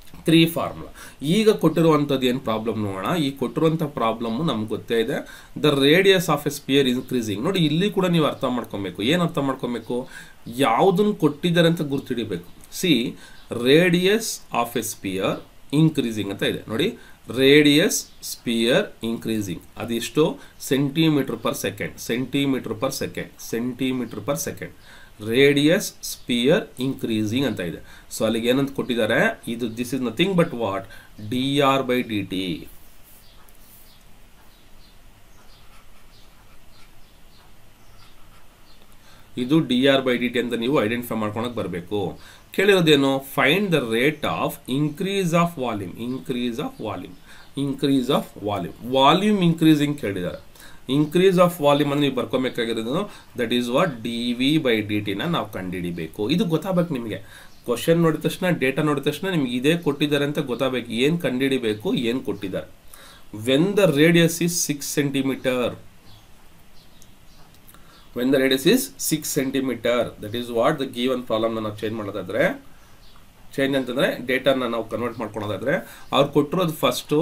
three formula ಈಗ ಕೊಟ್ಟಿರುವಂಥದ್ದು ಏನು problem ನೋಡೋಣ ಈ ಕೊಟ್ಟಿರುವಂಥ problem ನಮ್ಗೆ ಗೊತ್ತೇ ಇದೆ the radius of a sphere increasing ನೋಡಿ ಇಲ್ಲಿ ಕೂಡ ನೀವು ಅರ್ಥ ಮಾಡ್ಕೊಬೇಕು ಏನು ಅರ್ಥ ಮಾಡ್ಕೊಬೇಕು ಯಾವುದನ್ನು ಕೊಟ್ಟಿದ್ದಾರೆ ಅಂತ ಗುರ್ತಿಡಿಬೇಕು see radius of a sphere increasing ಅಂತ ಇದೆ ನೋಡಿ ರೇಡಿಯಸ್ ಸ್ಪಿಯರ್ ಇನ್ಕ್ರೀಸಿಂಗ್ ಅದೆಷ್ಟು centimetre per second centimetre per second centimetre per second radius sphere increasing ಅಂತ ಇದೆ ಸೊ ಅಲ್ಲಿಗೆ ಏನಂತ ಕೊಟ್ಟಿದ್ದಾರೆ ಇದು this is nothing but what D R by D t ಇದು d R by D t ಅಂತ ನೀವು ಐಡೆಂಟಿಫೈ ಮಾಡ್ಕೊಳಕ್ ಬರಬೇಕು ಕೇಳಿರೋದೇನು find the rate of increase of volume increase of volume increase of volume volume increasing ಕೇಳಿದ್ದಾರೆ increase of volume ಅಂದ್ರೆ ನೀವು ಬರ್ಕೊಬೇಕಾಗಿರೋದು that is what D V by D ಟಿನ ನಾವು ಕಂಡುಹಿಡಿಬೇಕು ಇದು ಗೊತ್ತಾಗಬೇಕು ನಿಮಗೆ ಕ್ವಶನ್ ನೋಡಿದ ತಕ್ಷಣ ಡೇಟಾ ನೋಡಿದ ತಕ್ಷಣ ನಿಮ್ಗೆ ಇದೇ ಕೊಟ್ಟಿದ್ದಾರೆ ಅಂತ ಗೊತ್ತಾಗಬೇಕು ಏನು ಕಂಡುಹಿಡಿಬೇಕು ಏನು ಕೊಟ್ಟಿದ್ದಾರೆ when the radius is six centimetre when the radius is six centimetre that is what the given ಪ್ರಾಬ್ಲಮ್ನ ನಾವು ಚೇಂಜ್ ಮಾಡೋದಾದ್ರೆ ಚೇಂಜ್ ಅಂತಂದ್ರೆ ಡೇಟಾನ ನಾವು ಕನ್ವರ್ಟ್ ಮಾಡ್ಕೊಳೋದಾದ್ರೆ ಅವ್ರು ಕೊಟ್ಟಿರೋದು ಫಸ್ಟು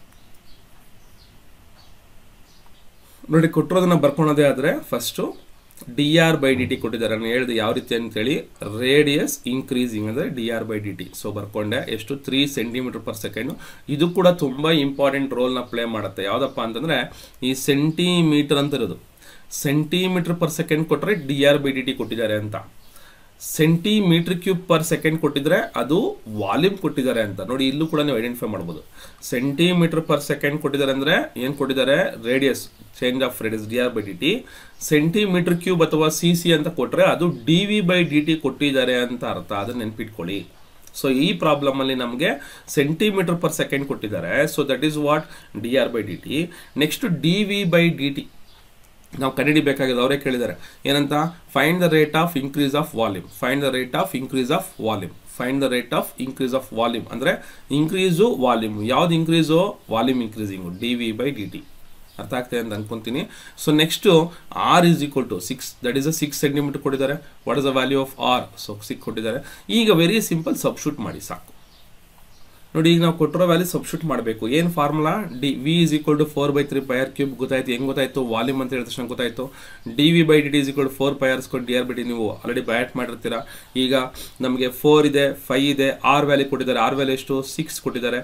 ನೋಡಿ ಕೊಟ್ಟಿರೋದನ್ನ ಬರ್ಕೊಳೋದೇ ಆದರೆ first D R by D T ಕೊಟ್ಟಿದ್ದಾರೆ ನಾನು ಹೇಳಿದೆ ಯಾವ ರೀತಿ ಅಂತೇಳಿ ರೇಡಿಯಸ್ ಇನ್ಕ್ರೀಸಿಂಗ್ ಅಂದರೆ D R by D T so ಬರ್ಕೊಂಡೆ ಎಷ್ಟು ತ್ರೀ ಸೆಂಟಿಮೀಟರ್ ಪರ್ ಸೆಕೆಂಡ್ ಇದು ಕೂಡ ತುಂಬ ಇಂಪಾರ್ಟೆಂಟ್ ರೋಲ್ನ ಪ್ಲೇ ಮಾಡುತ್ತೆ ಯಾವುದಪ್ಪ ಅಂತಂದರೆ ಈ ಸೆಂಟಿಮೀಟರ್ ಅಂತ ಇರೋದು ಸೆಂಟಿಮೀಟರ್ ಪರ್ ಸೆಕೆಂಡ್ ಕೊಟ್ಟರೆ D R by D T ಕೊಟ್ಟಿದ್ದಾರೆ ಅಂತ ಸೆಂಟಿಮೀಟರ್ ಕ್ಯೂಬ್ ಪರ್ ಸೆಕೆಂಡ್ ಕೊಟ್ಟಿದ್ರೆ ಅದು ವಾಲ್ಯೂಮ್ ಕೊಟ್ಟಿದ್ದಾರೆ ಅಂತ ನೋಡಿ ಇಲ್ಲೂ ಕೂಡ ನೀವು ಐಡೆಂಟಿಫೈ ಮಾಡ್ಬೋದು ಸೆಂಟಿಮೀಟರ್ ಪರ್ ಸೆಕೆಂಡ್ ಕೊಟ್ಟಿದ್ದಾರೆ ಅಂದ್ರೆ ಏನು ಕೊಟ್ಟಿದ್ದಾರೆ radius change of radius D R by D T centimetre cube ಅಥವಾ ಸಿ ಸಿ ಅಂತ ಕೊಟ್ಟರೆ ಅದು D V by D T ಕೊಟ್ಟಿದ್ದಾರೆ ಅಂತ ಅರ್ಥ ಅದನ್ನ ನೆನ್ಪಿಟ್ಕೊಳ್ಳಿ ಸೊ ಈ ಪ್ರಾಬ್ಲಮ್ ಅಲ್ಲಿ ನಮಗೆ ಸೆಂಟಿಮೀಟರ್ ಪರ್ ಸೆಕೆಂಡ್ ಕೊಟ್ಟಿದ್ದಾರೆ so that is what D R by D T next D V by D T ನಾವು ಕಂಡುಹಿಡಿಬೇಕಾಗಿದೆ ಅವರೇ ಕೇಳಿದ್ದಾರೆ ಏನಂತ find the rate of increase of volume find the rate of increase of volume find the rate of increase of volume ಅಂದರೆ increase volume ಯಾವ್ದು increase volume increasing D V by D T ಅರ್ಥ ಆಗ್ತದೆ ಅಂತ ಅನ್ಕೊಂತೀನಿ so next R is equal to six that is a six centimetre ಕೊಟ್ಟಿದ್ದಾರೆ what is the value of R so six ಕೊಟ್ಟಿದ್ದಾರೆ ಈಗ very simple ಸಬ್ಶೂಟ್ ಮಾಡಿ ಸಾಕು ನೋಡಿ ಈಗ ನಾವು ಕೊಟ್ಟಿರೋ ವ್ಯಾಲ್ಯೂ ಸಬ್ಸ್ಟಿಟ್ಯೂಟ್ ಮಾಡಬೇಕು ಏನು formula D V is equal to four by three pi r cube ಗೊತ್ತಾಯ್ತು ಹೆಂಗ್ ಗೊತ್ತಾಯ್ತು ವಾಲ್ಯೂಮ್ ಅಂತ ಹೇಳಿದ ತಕ್ಷಣ ಗೊತ್ತಾಯ್ತು D V by D T is equal four pi r ಸ್ಕೊಂಡು ಡಿ ಆರ್ ಬಿ ಟಿ ನೀವು ಆಲ್ರೆಡಿ ಬ್ಯಾಟ್ ಮಾಡಿರ್ತೀರಾ ಈಗ ನಮಗೆ ಫೋರ್ ಇದೆ ಫೈವ್ ಇದೆ ಆರ್ ವ್ಯಾಲ್ಯೂ ಕೊಟ್ಟಿದ್ದಾರೆ ಆರ್ ವ್ಯಾಲ್ಯೂ ಎಷ್ಟು ಸಿಕ್ಸ್ ಕೊಟ್ಟಿದ್ದಾರೆ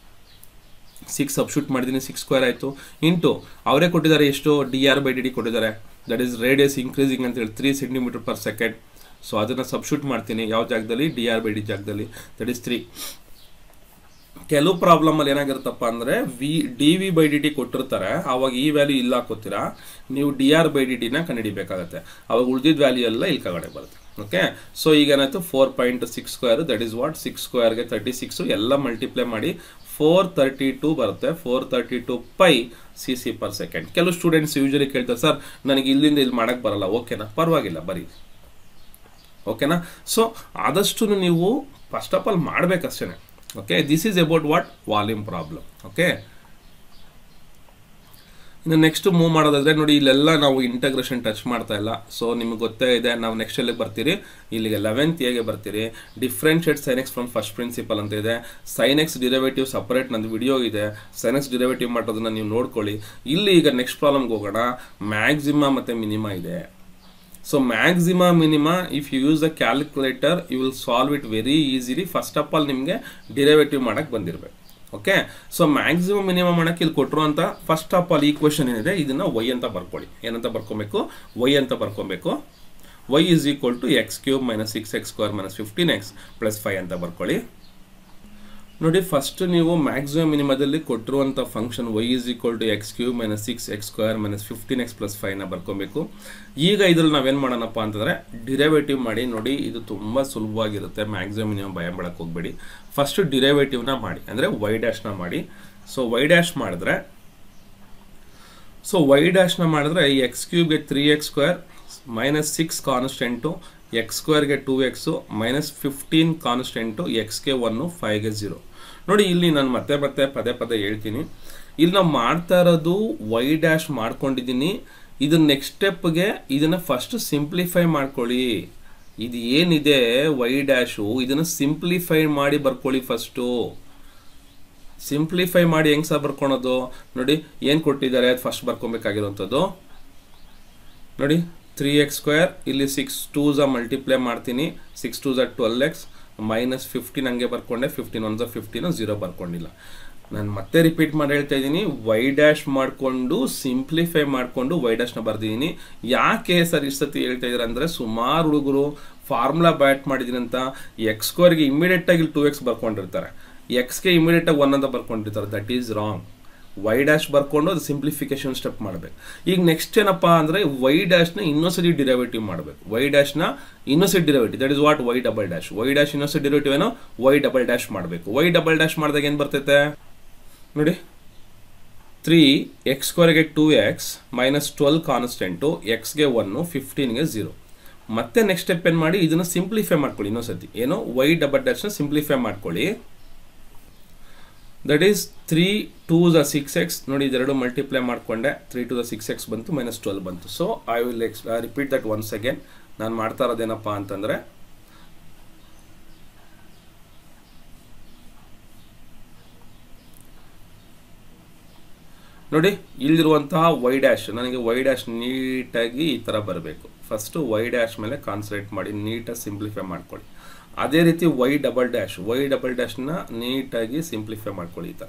ಸಿಕ್ಸ್ ಸಬ್ಶೂಟ್ ಮಾಡಿದ್ದೀನಿ ಸಿಕ್ಸ್ ಸ್ಕ್ವೇರ್ ಆಯಿತು ಇಂಟು ಅವರೇ ಕೊಟ್ಟಿದ್ದಾರೆ ಎಷ್ಟು D R by D D ಕೊಟ್ಟಿದ್ದಾರೆ ದಟ್ ಈಸ್ ರೇಡಿಯಸ್ ಇನ್ಕ್ರೀಸಿಂಗ್ ಅಂತ ಹೇಳಿ three centimetre per second so ಅದನ್ನು ಸಬ್ಶೂಟ್ ಮಾಡ್ತೀನಿ ಯಾವ ಜಾಗದಲ್ಲಿ ಡಿ ಆರ್ ಬೈ ಡಿ ಜಾಗದಲ್ಲಿ ದಟ್ ಈಸ್ ತ್ರೀ ಕೆಲವು ಪ್ರಾಬ್ಲಮ್ ಅಲ್ಲಿ ಏನಾಗಿರುತ್ತಪ್ಪ ಅಂದ್ರೆ V D V by D T ಕೊಟ್ಟಿರ್ತಾರೆ ಅವಾಗ ಈ ವ್ಯಾಲ್ಯೂ ಇಲ್ಲ ಹಾಕೋತೀರಾ ನೀವು ಡಿ ಆರ್ ಬೈ ಡಿ ಟಿನ ಕಂಡುಹಿಡಿಬೇಕಾಗತ್ತೆ ಅವಾಗ ಉಳಿದಿದ್ದ ವ್ಯಾಲ್ಯೂ ಎಲ್ಲ ಇಲ್ಲಿ ಕಗಡೆ ಬರುತ್ತೆ ಓಕೆ ಸೊ ಈಗ ಏನಾಯ್ತು four point six square that is what six ಸ್ಕ್ವೇರ್ಗೆ ತರ್ಟಿ ಸಿಕ್ಸ್ ಎಲ್ಲ ಮಲ್ಟಿಪ್ಲೈ ಮಾಡಿ ಫೋರ್ ತರ್ಟಿ ಟು ಬರುತ್ತೆ four thirty two pi C C per second ಕೆಲವು ಸ್ಟೂಡೆಂಟ್ಸ್ ಯೂಶಲಿ ಕೇಳ್ತಾರೆ ಸರ್ ನನಗೆ ಇಲ್ಲಿಂದ ಇಲ್ಲಿ ಮಾಡಕ್ಕೆ ಬರಲ್ಲ ಓಕೆನಾ ಪರವಾಗಿಲ್ಲ ಬರೀ ಓಕೆನಾ ಸೊ ಆದಷ್ಟು ನೀವು ಫಸ್ಟ್ ಆಫ್ ಆಲ್ ಮಾಡ್ಬೇಕಷ್ಟೇ okay this is about what volume problem okay ಇನ್ನು ನೆಕ್ಸ್ಟ್ ಮೂವ್ ಮಾಡೋದಾದ್ರೆ ನೋಡಿ ಇಲ್ಲೆಲ್ಲ ನಾವು ಇಂಟಗ್ರೇಷನ್ ಟಚ್ ಮಾಡ್ತಾ ಇಲ್ಲ ಸೊ ನಿಮ್ಗೆ ಗೊತ್ತೇ ಇದೆ ನಾವು ನೆಕ್ಸ್ಟ್ ಎಲ್ಲಿಗೆ ಬರ್ತೀರಿ ಇಲ್ಲಿಗೆ ಲೆವೆಂತ್ ಹೇಗೆ ಬರ್ತೀರಿ differentiate sine x from first principle ಅಂತ ಇದೆ ಸೈನೆಕ್ಸ್ ಡಿರೈವೇಟಿವ್ ಸಪರೇಟ್ ನಂದು ವಿಡಿಯೋ ಇದೆ ಸೈನೆಕ್ಸ್ ಡಿರೈವೇಟಿವ್ ಮಾಡೋದನ್ನ ನೀವು ನೋಡ್ಕೊಳ್ಳಿ ಇಲ್ಲಿ ಈಗ ನೆಕ್ಸ್ಟ್ ಪ್ರಾಬ್ಲಮ್ಗೆ ಹೋಗೋಣ ಮ್ಯಾಕ್ಸಿಮಾ ಮತ್ತು ಮಿನಿಮಾ ಇದೆ so maxima minima if you use the calculator you will solve it very easily first of all ನಿಮಗೆ ಡಿರೈವೇಟಿವ್ ಮಾಡಕ್ಕೆ ಬಂದಿರಬೇಕು ಓಕೆ ಸೊ ಮ್ಯಾಕ್ಸಿಮಮ್ ಮಿನಿಮಮ್ ಮಾಡಕ್ಕೆ ಇಲ್ಲಿ ಕೊಟ್ಟಿರುವಂಥ ಫಸ್ಟ್ ಆಫ್ ಆಲ್ ಈ ಕ್ವೆಶನ್ ಏನಿದೆ ಇದನ್ನ ವೈ ಅಂತ ಬರ್ಕೊಳ್ಳಿ ಏನಂತ ಬರ್ಕೊಬೇಕು ವೈ ಅಂತ ಬರ್ಕೊಬೇಕು Y is equal to X cube minus six X square minus fifteen X plus five ಅಂತ ಬರ್ಕೊಳ್ಳಿ ನೋಡಿ ಫಸ್ಟ್ ನೀವು ಮ್ಯಾಕ್ಸಿಮಮ್ ಮಿನಿಮದಲ್ಲಿ ಕೊಟ್ಟಿರುವಂಥ function Y is equal to X cube minus six X square minus fifteen X plus ಫೈವ್ನ ಬರ್ಕೊಬೇಕು ಈಗ ಇದ್ರಲ್ಲಿ ನಾವೇನು ಮಾಡೋಣಪ್ಪ ಅಂತಂದರೆ ಡಿರೈವೇಟಿವ್ ಮಾಡಿ ನೋಡಿ ಇದು ತುಂಬ ಸುಲಭವಾಗಿರುತ್ತೆ ಮ್ಯಾಕ್ಸಿಮಮ್ ಮಿನಿಮಮ್ ಭಯ ಮಾಡಕ್ಕೆ ಹೋಗಬೇಡಿ ಫಸ್ಟ್ ಡಿರೈವೇಟಿವ್ನ ಮಾಡಿ ಅಂದರೆ ವೈ ಡ್ಯಾಶ್ನ ಮಾಡಿ ಸೊ ವೈ ಡ್ಯಾಶ್ ಮಾಡಿದ್ರೆ ಸೊ ವೈ ಡ್ಯಾಶ್ನ ಮಾಡಿದ್ರೆ ಎಕ್ಸ್ ಕ್ಯೂಬ್ಗೆ three X square minus six constant X ಸ್ಕ್ವೇರ್ಗೆ two X minus fifteen constant ಎಕ್ಸ್ಗೆ ಒನ್ನು ಫೈವ್ಗೆ ಝೀರೋ ನೋಡಿ ಇಲ್ಲಿ ನಾನು ಮತ್ತೆ ಮತ್ತೆ ಪದೇ ಪದೇ ಹೇಳ್ತೀನಿ ಇಲ್ಲಿ ನಾವು ಮಾಡ್ತಾ ಇರೋದು ವೈ ಡ್ಯಾಶ್ ಮಾಡ್ಕೊಂಡಿದ್ದೀನಿ ಇದನ್ನ ನೆಕ್ಸ್ಟ್ ಸ್ಟೆಪ್ಗೆ ಇದನ್ನು ಫಸ್ಟ್ ಸಿಂಪ್ಲಿಫೈ ಮಾಡ್ಕೊಳ್ಳಿ ಇದು ಏನಿದೆ ವೈ ಡ್ಯಾಶು ಇದನ್ನು ಸಿಂಪ್ಲಿಫೈ ಮಾಡಿ ಬರ್ಕೊಳ್ಳಿ ಫಸ್ಟು ಸಿಂಪ್ಲಿಫೈ ಮಾಡಿ ಹೆಂಗ್ ಸಹ ಬರ್ಕೊಳೋದು ನೋಡಿ ಏನು ಕೊಟ್ಟಿದ್ದಾರೆ ಅದು ಫಸ್ಟ್ ಬರ್ಕೊಬೇಕಾಗಿರುವಂಥದ್ದು ನೋಡಿ ತ್ರೀ ಎಕ್ಸ್ ಸ್ಕ್ವೇರ್ ಇಲ್ಲಿ ಸಿಕ್ಸ್ ಟೂ ಝ ಮಲ್ಟಿಪ್ಲೈ ಮಾಡ್ತೀನಿ six two are twelve X minus fifteen ಹಂಗೆ ಬರ್ಕೊಂಡೆ fifteen one are fifteen zero ಬರ್ಕೊಂಡಿಲ್ಲ ನಾನು ಮತ್ತೆ ರಿಪೀಟ್ ಮಾಡಿ ಹೇಳ್ತಾ ಇದ್ದೀನಿ ವೈ ಡ್ಯಾಶ್ ಮಾಡಿಕೊಂಡು ಸಿಂಪ್ಲಿಫೈ ಮಾಡಿಕೊಂಡು ವೈ ಡ್ಯಾಶ್ನ ಬರ್ದಿದ್ದೀನಿ ಯಾಕೆ ಸರ್ ಇಷ್ಟು ಸತಿ ಹೇಳ್ತಾ ಇದ್ದಾರೆ ಅಂದರೆ ಸುಮಾರು ಹುಡುಗರು ಫಾರ್ಮುಲಾ ಬ್ಯಾಟ್ ಮಾಡಿದ್ದೀನಿ ಅಂತ ಎಕ್ಸ್ ಸ್ಕ್ವೇರ್ಗೆ ಇಮಿಡಿಯೇಟಾಗಿ ಟೂ ಎಕ್ಸ್ ಬರ್ಕೊಂಡಿರ್ತಾರೆ ಎಕ್ಸ್ಗೆ ಇಮಿಡಿಯೇಟಾಗಿ ಒನ್ ಅಂತ ಬರ್ಕೊಂಡಿರ್ತಾರೆ that is wrong Y dash ಬರ್ಕೊಂಡು ಅದು ಸಿಂಪ್ಲಿಫಿಕೇಶನ್ ಸ್ಟೆಪ್ ಮಾಡಬೇಕು ಈಗ ನೆಕ್ಸ್ಟ್ ಏನಪ್ಪಾ ಅಂದರೆ ವೈ ಡ್ಯಾಶ್ನ ಇನ್ನೊಂದ್ಸತಿ ಡಿರೈವೇಟಿವ್ ಮಾಡಬೇಕು ವೈ ಡ್ಯಾಶ್ನ ಇನ್ನೊಂದ್ಸತಿ derivative that is what Y double dash Y dash ಇನ್ನೊಂದ್ಸತಿ ಡಿರೈವೇಟಿವ್ ಏನೋ ವೈ ಡಬಲ್ ಡ್ಯಾಶ್ ಮಾಡಬೇಕು ವೈ ಡಬಲ್ ಡ್ಯಾಶ್ ಮಾಡಿದಾಗ ಏನು ಬರ್ತೈತೆ ನೋಡಿ ತ್ರೀ ಎಕ್ಸ್ ಸ್ಕ್ವೇರ್ಗೆ two X minus twelve constant ಎಕ್ಸ್ಗೆ ಒನ್ನು ಫಿಫ್ಟೀನ್ಗೆ ಝೀರೋ ಮತ್ತೆ ನೆಕ್ಸ್ಟ್ ಸ್ಟೆಪ್ ಏನು ಮಾಡಿ ಇದನ್ನು ಸಿಂಪ್ಲಿಫೈ ಮಾಡ್ಕೊಳ್ಳಿ ಇನ್ನೊಂದ್ಸತಿ ಏನೋ ವೈ ಡಬಲ್ ಡ್ಯಾಶ್ನ ಸಿಂಪ್ಲಿಫೈ ಮಾಡ್ಕೊಳ್ಳಿ that is three two are six X ನೋಡಿ ಇದೆರಡು ಮಲ್ಟಿಪ್ಲೈ ಮಾಡಿಕೊಂಡೆ three two are six X ಬಂತು ಮೈನಸ್ ಟ್ವೆಲ್ ಬಂತು so I will X repeat that once again ನಾನು ಮಾಡ್ತಾ ಇರೋದೇನಪ್ಪ ಅಂತಂದರೆ ನೋಡಿ ಇಲ್ಲಿರುವಂತಹ ವೈ ಡ್ಯಾಶ್ ನನಗೆ ವೈ ಡ್ಯಾಶ್ ನೀಟಾಗಿ ಈ ಥರ ಬರಬೇಕು ಫಸ್ಟು ವೈ ಡ್ಯಾಶ್ ಮೇಲೆ ಕಾನ್ಸಂಟ್ರೇಟ್ ಮಾಡಿ ನೀಟಾಗಿ ಸಿಂಪ್ಲಿಫೈ ಮಾಡ್ಕೊಳ್ಳಿ ಅದೇ ರೀತಿ Y double dash Y double ಡ್ಯಾಶ್ನ ನೀಟಾಗಿ ಸಿಂಪ್ಲಿಫೈ ಮಾಡ್ಕೊಳ್ಳಿ ಈ ಥರ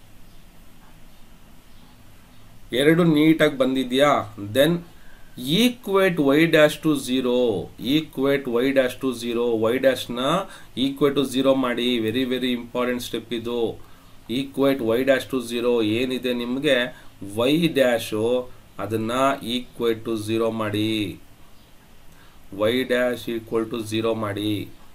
ಎರಡು ನೀಟಾಗಿ ಬಂದಿದೆಯಾ then equate Y dash to zero equate Y dash to zero Y ಡ್ಯಾಶ್ನ ಈಕ್ವೇಟ್ ಟು ಝೀರೋ ಮಾಡಿ ವೆರಿ ವೆರಿ ಇಂಪಾರ್ಟೆಂಟ್ ಸ್ಟೆಪ್ ಇದು equate Y dash to zero ಏನಿದೆ ನಿಮಗೆ ವೈ ಡ್ಯಾಶು ಅದನ್ನ ಈಕ್ವೇಟ್ ಟು ಝೀರೋ ಮಾಡಿ Y dash equal to zero ಮಾಡಿ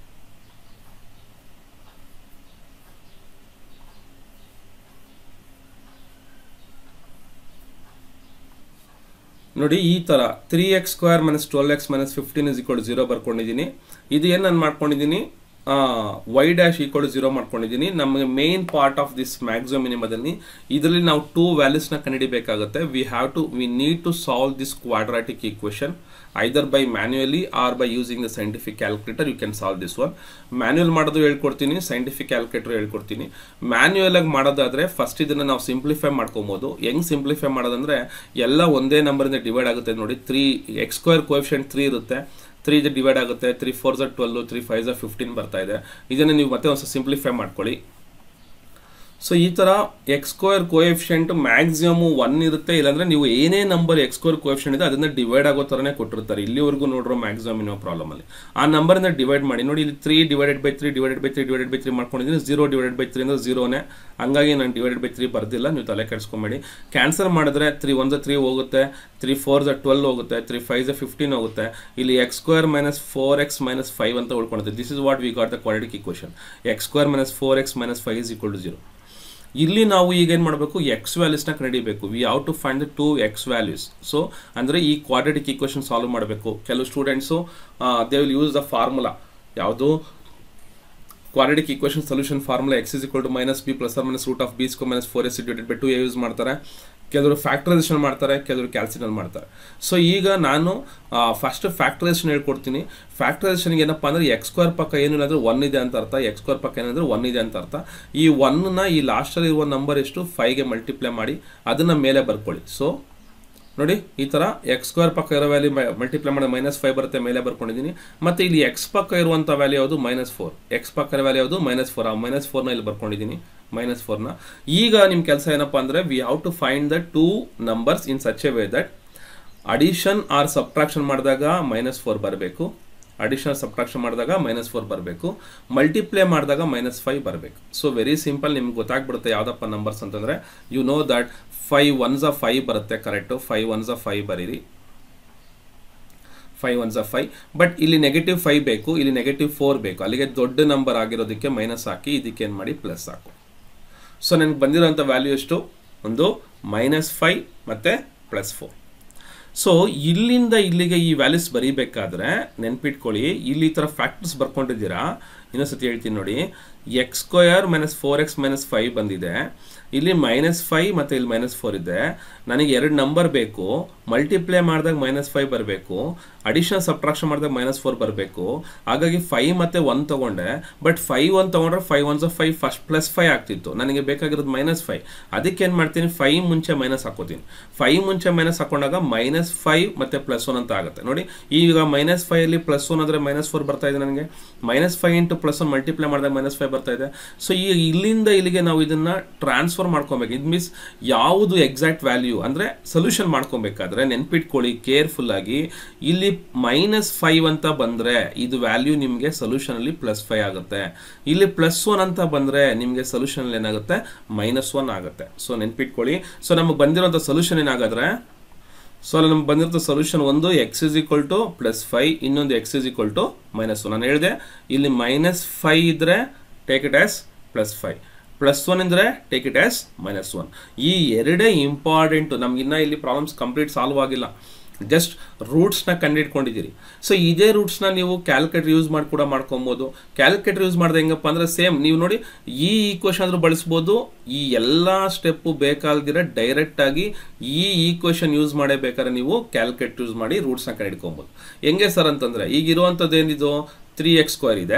ನೋಡಿ ಈ ತರ three X square minus twelve X minus fifteen is equal zero ಬರ್ಕೊಂಡಿದ್ದೀನಿ ಇದು ಏನು ನಾನು ಮಾಡ್ಕೊಂಡಿದ್ದೀನಿ ವೈ ಡ್ಯಾಶ್ ಈಕ್ವಲ್ ಜೀರೋ ಮಾಡ್ಕೊಂಡಿದ್ದೀನಿ ನಮಗೆ main part of this maximum ಮಿನಿಮದಲ್ಲಿ ಇದರಲ್ಲಿ ನಾವು ಟೂ ವ್ಯಾಲ್ಯೂಸ್ನ ಕಂಡುಹಿಡಿಬೇಕಾಗುತ್ತೆ we have to we need to solve this quadratic equation either by manually or by using the scientific calculator you can solve this one manual ಮಾಡೋದು ಹೇಳ್ಕೊಡ್ತೀನಿ scientific calculator ಹೇಳ್ಕೊಡ್ತೀನಿ manual ಆಗಿ ಮಾಡೋದಾದ್ರೆ ಫಸ್ಟ್ ಇದನ್ನ ನಾವು ಸಿಂಪ್ಲಿಫೈ ಮಾಡ್ಕೊಬೋದು ಹೆಂಗ್ ಸಿಂಪ್ಲಿಫೈ ಮಾಡೋದಂದ್ರೆ ಎಲ್ಲ ಒಂದೇ ನಂಬರಿಂದ ಡಿವೈಡ್ ಆಗುತ್ತೆ ನೋಡಿ three X square coefficient three ಇರುತ್ತೆ ತ್ರೀ ಇದು ಡಿವೈಡ್ ಆಗುತ್ತೆ three four are twelve three five are fifteen ಬರ್ತಾ ಇದೆ ಇದನ್ನು ನೀವು ಮತ್ತೆ ಒಂದು ಸಿಂಪ್ಲಿಫೈ ಮಾಡ್ಕೊಳ್ಳಿ ಸೊ ಈ ಥರ X square coefficient maximum one ಇರುತ್ತೆ ಇಲ್ಲಾಂದ್ರೆ ನೀವು ಏನೇ ನಂಬರ್ ಎಕ್ಸ್ ಸ್ಕ್ವೇರ್ ಕೋಎಫಿಷಿಯಂಟ್ ಇದೆ ಅದನ್ನ ಡಿವೈಡ್ ಆಗೋ ಥರನೇ ಕೊಟ್ಟಿರ್ತಾರೆ ಇಲ್ಲಿವರೆಗೂ ನೋಡ್ರೋ ಮ್ಯಾಕ್ಸಿಮಮ್ ಇನ್ನೋ ಪ್ರಾಬ್ಲಮ್ ಅಲ್ಲಿ ಆ ನಂಬರಿಂದ ಡಿವೈಡ್ ಮಾಡಿ ನೋಡಿ ಇಲ್ಲಿ three divided by three divided by three divided by three ಮಾಡ್ಕೊಂಡಿದ್ದೀನಿ ಜೀರೋ ಡಿವೈಡೆಡ್ ಬೈ ತ್ರೀ ಅಂದ್ರೆ ಜೀರೋನೇ ಹಂಗಾಗಿ ನಾನು ಡಿವೈಡೆಡ್ ಬೈ ತ್ರೀ ಬರ್ದಿಲ್ಲ ನೀವು ತಲೆ ಕೆಡಿಸ್ಕೊಂಬೇಡಿ ಕ್ಯಾನ್ಸಲ್ ಮಾಡಿದ್ರೆ ತ್ರೀ ಒನ್ ಝ ತ್ರೀ ಹೋಗುತ್ತೆ ತ್ರೀ ಫೋರ್ ಝ ಟ್ವೆಲ್ ಹೋಗುತ್ತೆ ತ್ರೀ ಫೈವ್ ಝ ಫಿಫ್ಟೀನ್ ಹೋಗುತ್ತೆ ಇಲ್ಲಿ X square minus four X minus five ಅಂತ ಉಳ್ಕೊಳುತ್ತೆ this is what we got the quadratic equation X square minus four X minus five is equal to zero ಇಲ್ಲಿ ನಾವು ಈಗ ಏನು ಮಾಡಬೇಕು ಎಕ್ಸ್ ವ್ಯಾಲ್ಯೂಸ್ನ ಕಂಡುಹಿಡಿಬೇಕು we have to find the two X values so ಅಂದರೆ ಈ ಕ್ವಾಡ್ರೆಟಿಕ್ ಈಕ್ವೇಶನ್ ಸಾಲ್ವ್ ಮಾಡಬೇಕು ಕೆಲವು students they will use the formula ಯಾವುದು quadratic equation solution formula X is equal to minus B plus or minus root of B square minus four AC divided by two A use ಮಾಡ್ತಾರೆ ಕೆಲವರು factorisation ಮಾಡ್ತಾರೆ ಕೆಲವರು ಕ್ಯಾಲ್ಸಿನಲ್ ಮಾಡ್ತಾರೆ so ಈಗ ನಾನು first factorisation ಹೇಳ್ಕೊಡ್ತೀನಿ ಫ್ಯಾಕ್ಟರೈಸೇಷನ್ಗೆ ಏನಪ್ಪ ಅಂದ್ರೆ ಎಕ್ಸ್ ಸ್ಕ್ವೇರ್ ಪಕ್ಕ ಏನಿಲ್ಲ ಅಂದ್ರೆ ಒನ್ ಇದೆ ಅಂತ ಅರ್ಥ ಎಕ್ಸ್ ಸ್ಕ್ವೇರ್ ಪಕ್ಕ ಏನಂದ್ರೆ ಒನ್ ಇದೆ ಅಂತ ಅರ್ಥ ಈ ಒನ್ನ ಈ ಲಾಸ್ಟಲ್ಲಿ ಇರುವ ನಂಬರ್ ಎಷ್ಟು ಫೈವ್ಗೆ ಮಲ್ಟಿಪ್ಲೈ ಮಾಡಿ ಅದನ್ನ ಮೇಲೆ ಬರ್ಕೊಳ್ಳಿ ಸೊ ನೋಡಿ ಈ ಥರ ಎಕ್ಸ್ ಸ್ಕ್ವೇರ್ ಪಕ್ಕ ಇರೋ ವ್ಯಾಲ್ಯೂ ಮಲ್ಟಿಪ್ಲೈ ಮಾಡಿ ಮೈನಸ್ ಫೈವ್ ಬರುತ್ತೆ ಮೇಲೆ ಬರ್ಕೊಂಡಿದ್ದೀನಿ ಮತ್ತೆ ಇಲ್ಲಿ ಎಕ್ಸ್ ಪಕ್ಕ ಇರುವಂಥ ವ್ಯಾಲ್ಯೂ ಯಾವುದು ಮೈನಸ್ ಫೋರ್ ಎಕ್ಸ್ ಪಕ್ಕ ಇರೋ ವ್ಯಾಲ್ಯೂ ಯಾವುದು ಮೈನಸ್ ಫೋರ್ ಆ ಮೈನಸ್ ಫೋರ್ನ ಇಲ್ಲಿ ಬರ್ಕೊಂಡಿದ್ದೀನಿ ಮೈನಸ್ ಫೋರ್ನ ಈಗ ನಿಮ್ಮ ಕೆಲಸ ಏನಪ್ಪ ಅಂದರೆ we have to find the two numbers in such a way that addition or subtraction ಮಾಡಿದಾಗ ಮೈನಸ್ ಫೋರ್ ಬರಬೇಕು ಅಡಿಷನಲ್ ಸಬ್ಟ್ರಾಕ್ಷನ್ ಮಾಡಿದಾಗ ಮೈನಸ್ ಫೋರ್ ಬರಬೇಕು ಮಲ್ಟಿಪ್ಲೈ ಮಾಡಿದಾಗ ಮೈನಸ್ ಫೈವ್ ಬರಬೇಕು ಸೊ ವೆರಿ ಸಿಂಪಲ್ ನಿಮ್ಗೆ ಗೊತ್ತಾಗ್ಬಿಡುತ್ತೆ ಯಾವುದಪ್ಪ ನಂಬರ್ಸ್ ಅಂತಂದರೆ you know that five ones five ಬರುತ್ತೆ ಕರೆಕ್ಟು ಫೈವ್ ಒನ್ಸ ಫೈವ್ ಬರೀರಿ ಫೈವ್ ಒನ್ಸ ಫೈವ್ ಬಟ್ ಇಲ್ಲಿ ನೆಗೆಟಿವ್ ಫೈವ್ ಬೇಕು ಇಲ್ಲಿ ನೆಗೆಟಿವ್ ಫೋರ್ ಬೇಕು ಅಲ್ಲಿಗೆ ದೊಡ್ಡ ನಂಬರ್ ಆಗಿರೋದಕ್ಕೆ ಮೈನಸ್ ಹಾಕಿ ಇದಕ್ಕೆ ಏನು ಮಾಡಿ ಪ್ಲಸ್ ಹಾಕು ಸೊ ನನಗೆ ಬಂದಿರೋಂಥ ವ್ಯಾಲ್ಯೂ ಎಷ್ಟು ಒಂದು ಮೈನಸ್ ಫೈವ್ ಮತ್ತು ಪ್ಲಸ್ ಫೋರ್ ಸೊ ಇಲ್ಲಿಂದ ಇಲ್ಲಿಗೆ ಈ ವ್ಯಾಲ್ಯೂಸ್ ಬರೀಬೇಕಾದ್ರೆ ನೆನ್ಪಿಟ್ಕೊಳ್ಳಿ ಇಲ್ಲಿ ಈ ಥರ ಫ್ಯಾಕ್ಟರ್ಸ್ ಬರ್ಕೊಂಡಿದ್ದೀರಾ ಇನ್ನೊಂದ್ಸತಿ ಹೇಳ್ತೀನಿ ನೋಡಿ X square minus four X minus five ಬಂದಿದೆ ಇಲ್ಲಿ ಮೈನಸ್ ಫೈವ್ ಮತ್ತು ಇಲ್ಲಿ ಮೈನಸ್ ಫೋರ್ ಇದೆ ನನಗೆ ಎರಡು ನಂಬರ್ ಬೇಕು ಮಲ್ಟಿಪ್ಲೈ ಮಾಡಿದಾಗ ಮೈನಸ್ ಫೈವ್ ಬರಬೇಕು ಅಡಿಷನಲ್ ಸಬ್ಟ್ರಾಕ್ಷನ್ ಮಾಡಿದಾಗ ಮೈನಸ್ ಫೋರ್ ಬರಬೇಕು ಹಾಗಾಗಿ ಫೈವ್ ಮತ್ತು ಒನ್ ತೊಗೊಂಡೆ ಬಟ್ ಫೈವ್ ಒನ್ ತೊಗೊಂಡ್ರೆ five ones five first plus five ಆಗ್ತಿತ್ತು ನನಗೆ ಬೇಕಾಗಿರೋದು ಮೈನಸ್ ಫೈವ್ ಅದಕ್ಕೆ ಏನು ಮಾಡ್ತೀನಿ ಫೈವ್ ಮುಂಚೆ ಮೈನಸ್ ಹಾಕೋತೀನಿ ಫೈವ್ ಮುಂಚೆ ಮೈನಸ್ ಹಾಕೊಂಡಾಗ ಮೈನಸ್ ಫೈವ್ ಮತ್ತು ಪ್ಲಸ್ ಒನ್ ಅಂತ ಆಗುತ್ತೆ ನೋಡಿ ಈಗ ಮೈನಸ್ ಫೈವಲ್ಲಿ ಪ್ಲಸ್ ಒನ್ ಅಂದರೆ ಮೈನಸ್ ಫೋರ್ ಬರ್ತಾ ಇದೆ ನನಗೆ minus five into plus one multiply ಮಾಡಿದಾಗ ಮೈನಸ್ ಫೈವ್ ಬರ್ತಾ ಇದೆ ಸೊ ಈ ಇಲ್ಲಿಂದ ಇಲ್ಲಿಗೆ ನಾವು ಇದನ್ನ ಟ್ರಾನ್ಸ್ಫರ್ ಮಾಡ್ಕೊಬೇಕು ಇದು ಮೀನ್ಸ್ ಯಾವುದು ಎಕ್ಸಾಕ್ಟ್ ವ್ಯಾಲ್ಯೂ ಅಂದರೆ ಸೊಲ್ಯೂಷನ್ ಮಾಡ್ಕೊಬೇಕಾದ್ರೆ ನೆನ್ಪಿಟ್ಕೊಳ್ಳಿ ಕೇರ್ಫುಲ್ ಆಗಿ ಇಲ್ಲಿ ಮೈನಸ್ ಫೈವ್ ಅಂತ ಬಂದರೆ ಇದು ವ್ಯಾಲ್ಯೂ ನಿಮಗೆ ಸೊಲ್ಯೂಷನಲ್ಲಿ ಪ್ಲಸ್ ಫೈವ್ ಆಗುತ್ತೆ ಇಲ್ಲಿ ಪ್ಲಸ್ ಒನ್ ಅಂತ ಬಂದರೆ ನಿಮಗೆ ಸೊಲ್ಯೂಷನಲ್ಲಿ ಏನಾಗುತ್ತೆ ಮೈನಸ್ ಒನ್ ಆಗುತ್ತೆ ಸೊ ನೆನ್ಪಿಟ್ಕೊಳ್ಳಿ ಸೊ ನಮಗೆ ಬಂದಿರೋಂಥ ಸೊಲ್ಯೂಷನ್ ಏನಾಗಾದ್ರೆ ಸೊ ಅಲ್ಲಿ ನಮ್ಗೆ ಬಂದಿರೋ ಸೊಲ್ಯೂಷನ್ ಒಂದು x is equal to plus five ಇನ್ನೊಂದು x is equal to minus one ನಾನು ಹೇಳಿದೆ ಇಲ್ಲಿ ಮೈನಸ್ ಫೈವ್ ಇದ್ರೆ take it as plus five plus one ಇದ್ರೆ take it as minus one ಈ ಎರಡೇ ಇಂಪಾರ್ಟೆಂಟು ನಮ್ಗಿನ್ನ ಇಲ್ಲಿ ಪ್ರಾಬ್ಲಮ್ಸ್ ಕಂಪ್ಲೀಟ್ ಸಾಲ್ವ್ ಆಗಿಲ್ಲ ಜಸ್ಟ್ ರೂಟ್ಸ್ನ ಕಂಡಿಡ್ಕೊಂಡಿದ್ದೀರಿ ಸೊ ಇದೇ ರೂಟ್ಸ್ನ ನೀವು ಕ್ಯಾಲ್ಕುಲೇಟರ್ ಯೂಸ್ ಮಾಡಿ ಕೂಡ ಮಾಡ್ಕೊಬೋದು ಕ್ಯಾಲ್ಕುಲೇಟರ್ ಯೂಸ್ ಮಾಡಿದ್ರೆ ಹೆಂಗಪ್ಪ ಅಂದ್ರೆ ಸೇಮ್ ನೀವು ನೋಡಿ ಈ ಈಕ್ವೇಶನ್ ಆದ್ರೂ ಬಳಸ್ಬೋದು ಈ ಎಲ್ಲ ಸ್ಟೆಪ್ಪು ಬೇಕಾಲ್ದಿರ ಡೈರೆಕ್ಟ್ ಆಗಿ ಈ ಈಕ್ವೇಶನ್ ಯೂಸ್ ಮಾಡೇ ಬೇಕಾದ್ರೆ ನೀವು ಕ್ಯಾಲ್ಕುಲೇಟರ್ ಯೂಸ್ ಮಾಡಿ ರೂಟ್ಸ್ನ ಕಂಡಿಡ್ಕೊಬೋದು ಹೆಂಗೆ ಸರ್ ಅಂತಂದ್ರೆ ಈಗ ಇರುವಂಥದ್ದು ಏನಿದು ತ್ರೀ ಎಕ್ಸ್ ಸ್ಕ್ವೇರ್ ಇದೆ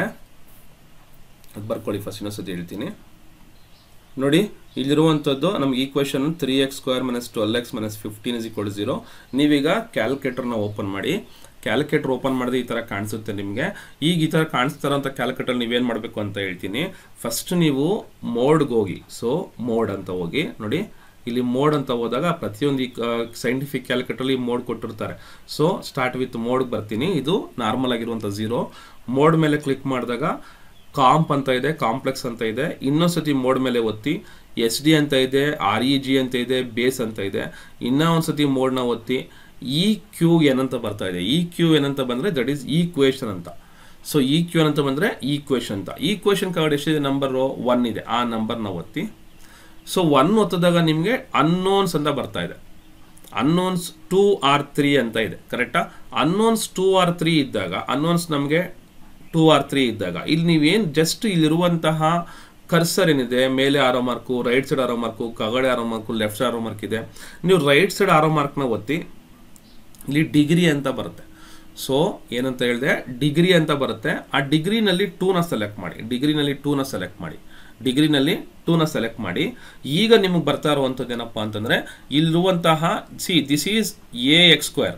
ಅದು ಬರ್ಕೊಳ್ಳಿ ಫಸ್ಟ್ ಇನ್ನೊಂದ್ಸತಿ ಹೇಳ್ತೀನಿ ನೋಡಿ ಇಲ್ಲಿರುವಂಥದ್ದು ನಮ್ಗೆ equation three X square minus twelve X minus fifteen is equal zero ನೀವೀಗ ಕ್ಯಾಲ್ಕುಲೇಟರ್ನ ಓಪನ್ ಮಾಡಿ ಕ್ಯಾಲ್ಕುಲೇಟರ್ ಓಪನ್ ಮಾಡಿದ್ರೆ ಈ ಥರ ಕಾಣಿಸುತ್ತೆ ನಿಮಗೆ ಈಗ ಈ ಥರ ಕಾಣಿಸ್ತಾರಂಥ ಕ್ಯಾಲ್ಕುಲೇಟರ್ ನೀವೇನು ಮಾಡಬೇಕು ಅಂತ ಹೇಳ್ತೀನಿ ಫಸ್ಟ್ ನೀವು ಮೋಡ್ಗೆ ಹೋಗಿ ಸೊ ಮೋಡ್ ಅಂತ ಹೋಗಿ ನೋಡಿ ಇಲ್ಲಿ ಮೋಡ್ ಅಂತ ಹೋದಾಗ ಪ್ರತಿಯೊಂದು ಈ ಸೈಂಟಿಫಿಕ್ ಕ್ಯಾಲ್ಕುಲೇಟರ್ಲಿ ಮೋಡ್ ಕೊಟ್ಟಿರ್ತಾರೆ ಸೊ ಸ್ಟಾರ್ಟ್ ವಿತ್ ಮೋಡ್ಗೆ ಬರ್ತೀನಿ ಇದು ನಾರ್ಮಲ್ ಆಗಿರುವಂಥ ಝೀರೋ ಮೋಡ್ ಮೇಲೆ ಕ್ಲಿಕ್ ಮಾಡಿದಾಗ ಕಾಂಪ್ ಅಂತ ಇದೆ ಕಾಂಪ್ಲೆಕ್ಸ್ ಅಂತ ಇದೆ ಇನ್ನೊಂದ್ಸತಿ ಮೋಡ್ ಮೇಲೆ ಒತ್ತಿ ಎಸ್ ಡಿ ಅಂತ ಇದೆ ಆರ್ ಇ ಜಿ ಅಂತ ಇದೆ ಬೇಸ್ ಅಂತ ಇದೆ ಇನ್ನೂ ಒಂದ್ಸತಿ ಮೋಡ್ನ ಒತ್ತಿ ಇ ಕ್ಯೂ ಏನಂತ ಬರ್ತಾ ಇದೆ ಇ ಕ್ಯೂ ಏನಂತ ಬಂದರೆ ದಟ್ ಈಸ್ ಈಕ್ವೇಷನ್ ಅಂತ ಸೊ ಇ ಕ್ಯೂ ಏನಂತ ಬಂದರೆ ಈಕ್ವೇಷನ್ ಅಂತ ಈಕ್ವೇಷನ್ ಕಾರ್ಡ್ ಎಷ್ಟಿದೆ ನಂಬರು ಒನ್ ಇದೆ ಆ ನಂಬರ್ನ ಒತ್ತಿ ಸೊ ಒನ್ ಒತ್ತದಾಗ ನಿಮಗೆ ಅನ್ನೋನ್ಸ್ ಅಂತ ಬರ್ತಾ ಇದೆ ಅನ್ನೋನ್ಸ್ ಟೂ ಆರ್ ತ್ರೀ ಅಂತ ಇದೆ ಕರೆಕ್ಟಾ ಅನ್ನೋನ್ಸ್ ಟೂ ಆರ್ ತ್ರೀ ಇದ್ದಾಗ ಅನ್ನೋನ್ಸ್ ನಮಗೆ ಟೂ ಆರ್ ತ್ರೀ ಇದ್ದಾಗ ಇಲ್ಲಿ ನೀವೇನು ಜಸ್ಟ್ ಇಲ್ಲಿರುವಂತಹ ಕರ್ಸರ್ ಏನಿದೆ ಮೇಲೆ arrow mark right side arrow mark ಕಗಡೆ arrow mark left side arrow mark ಇದೆ ನೀವು ರೈಟ್ ಸೈಡ್ ಆರೋ ಮಾರ್ಕ್ನ ಒತ್ತಿ ಇಲ್ಲಿ ಡಿಗ್ರಿ ಅಂತ ಬರುತ್ತೆ ಸೊ ಏನಂತ ಹೇಳಿದೆ ಡಿಗ್ರಿ ಅಂತ ಬರುತ್ತೆ ಆ ಡಿಗ್ರಿನಲ್ಲಿ ಟೂನ ಸೆಲೆಕ್ಟ್ ಮಾಡಿ ಡಿಗ್ರಿನಲ್ಲಿ ಟೂನ ಸೆಲೆಕ್ಟ್ ಮಾಡಿ ಡಿಗ್ರಿನಲ್ಲಿ ಟೂನ ಸೆಲೆಕ್ಟ್ ಮಾಡಿ ಈಗ ನಿಮಗೆ ಬರ್ತಾ ಇರುವಂಥದ್ದು ಏನಪ್ಪ ಅಂತಂದರೆ ಇಲ್ಲಿರುವಂತಹ C this is A x square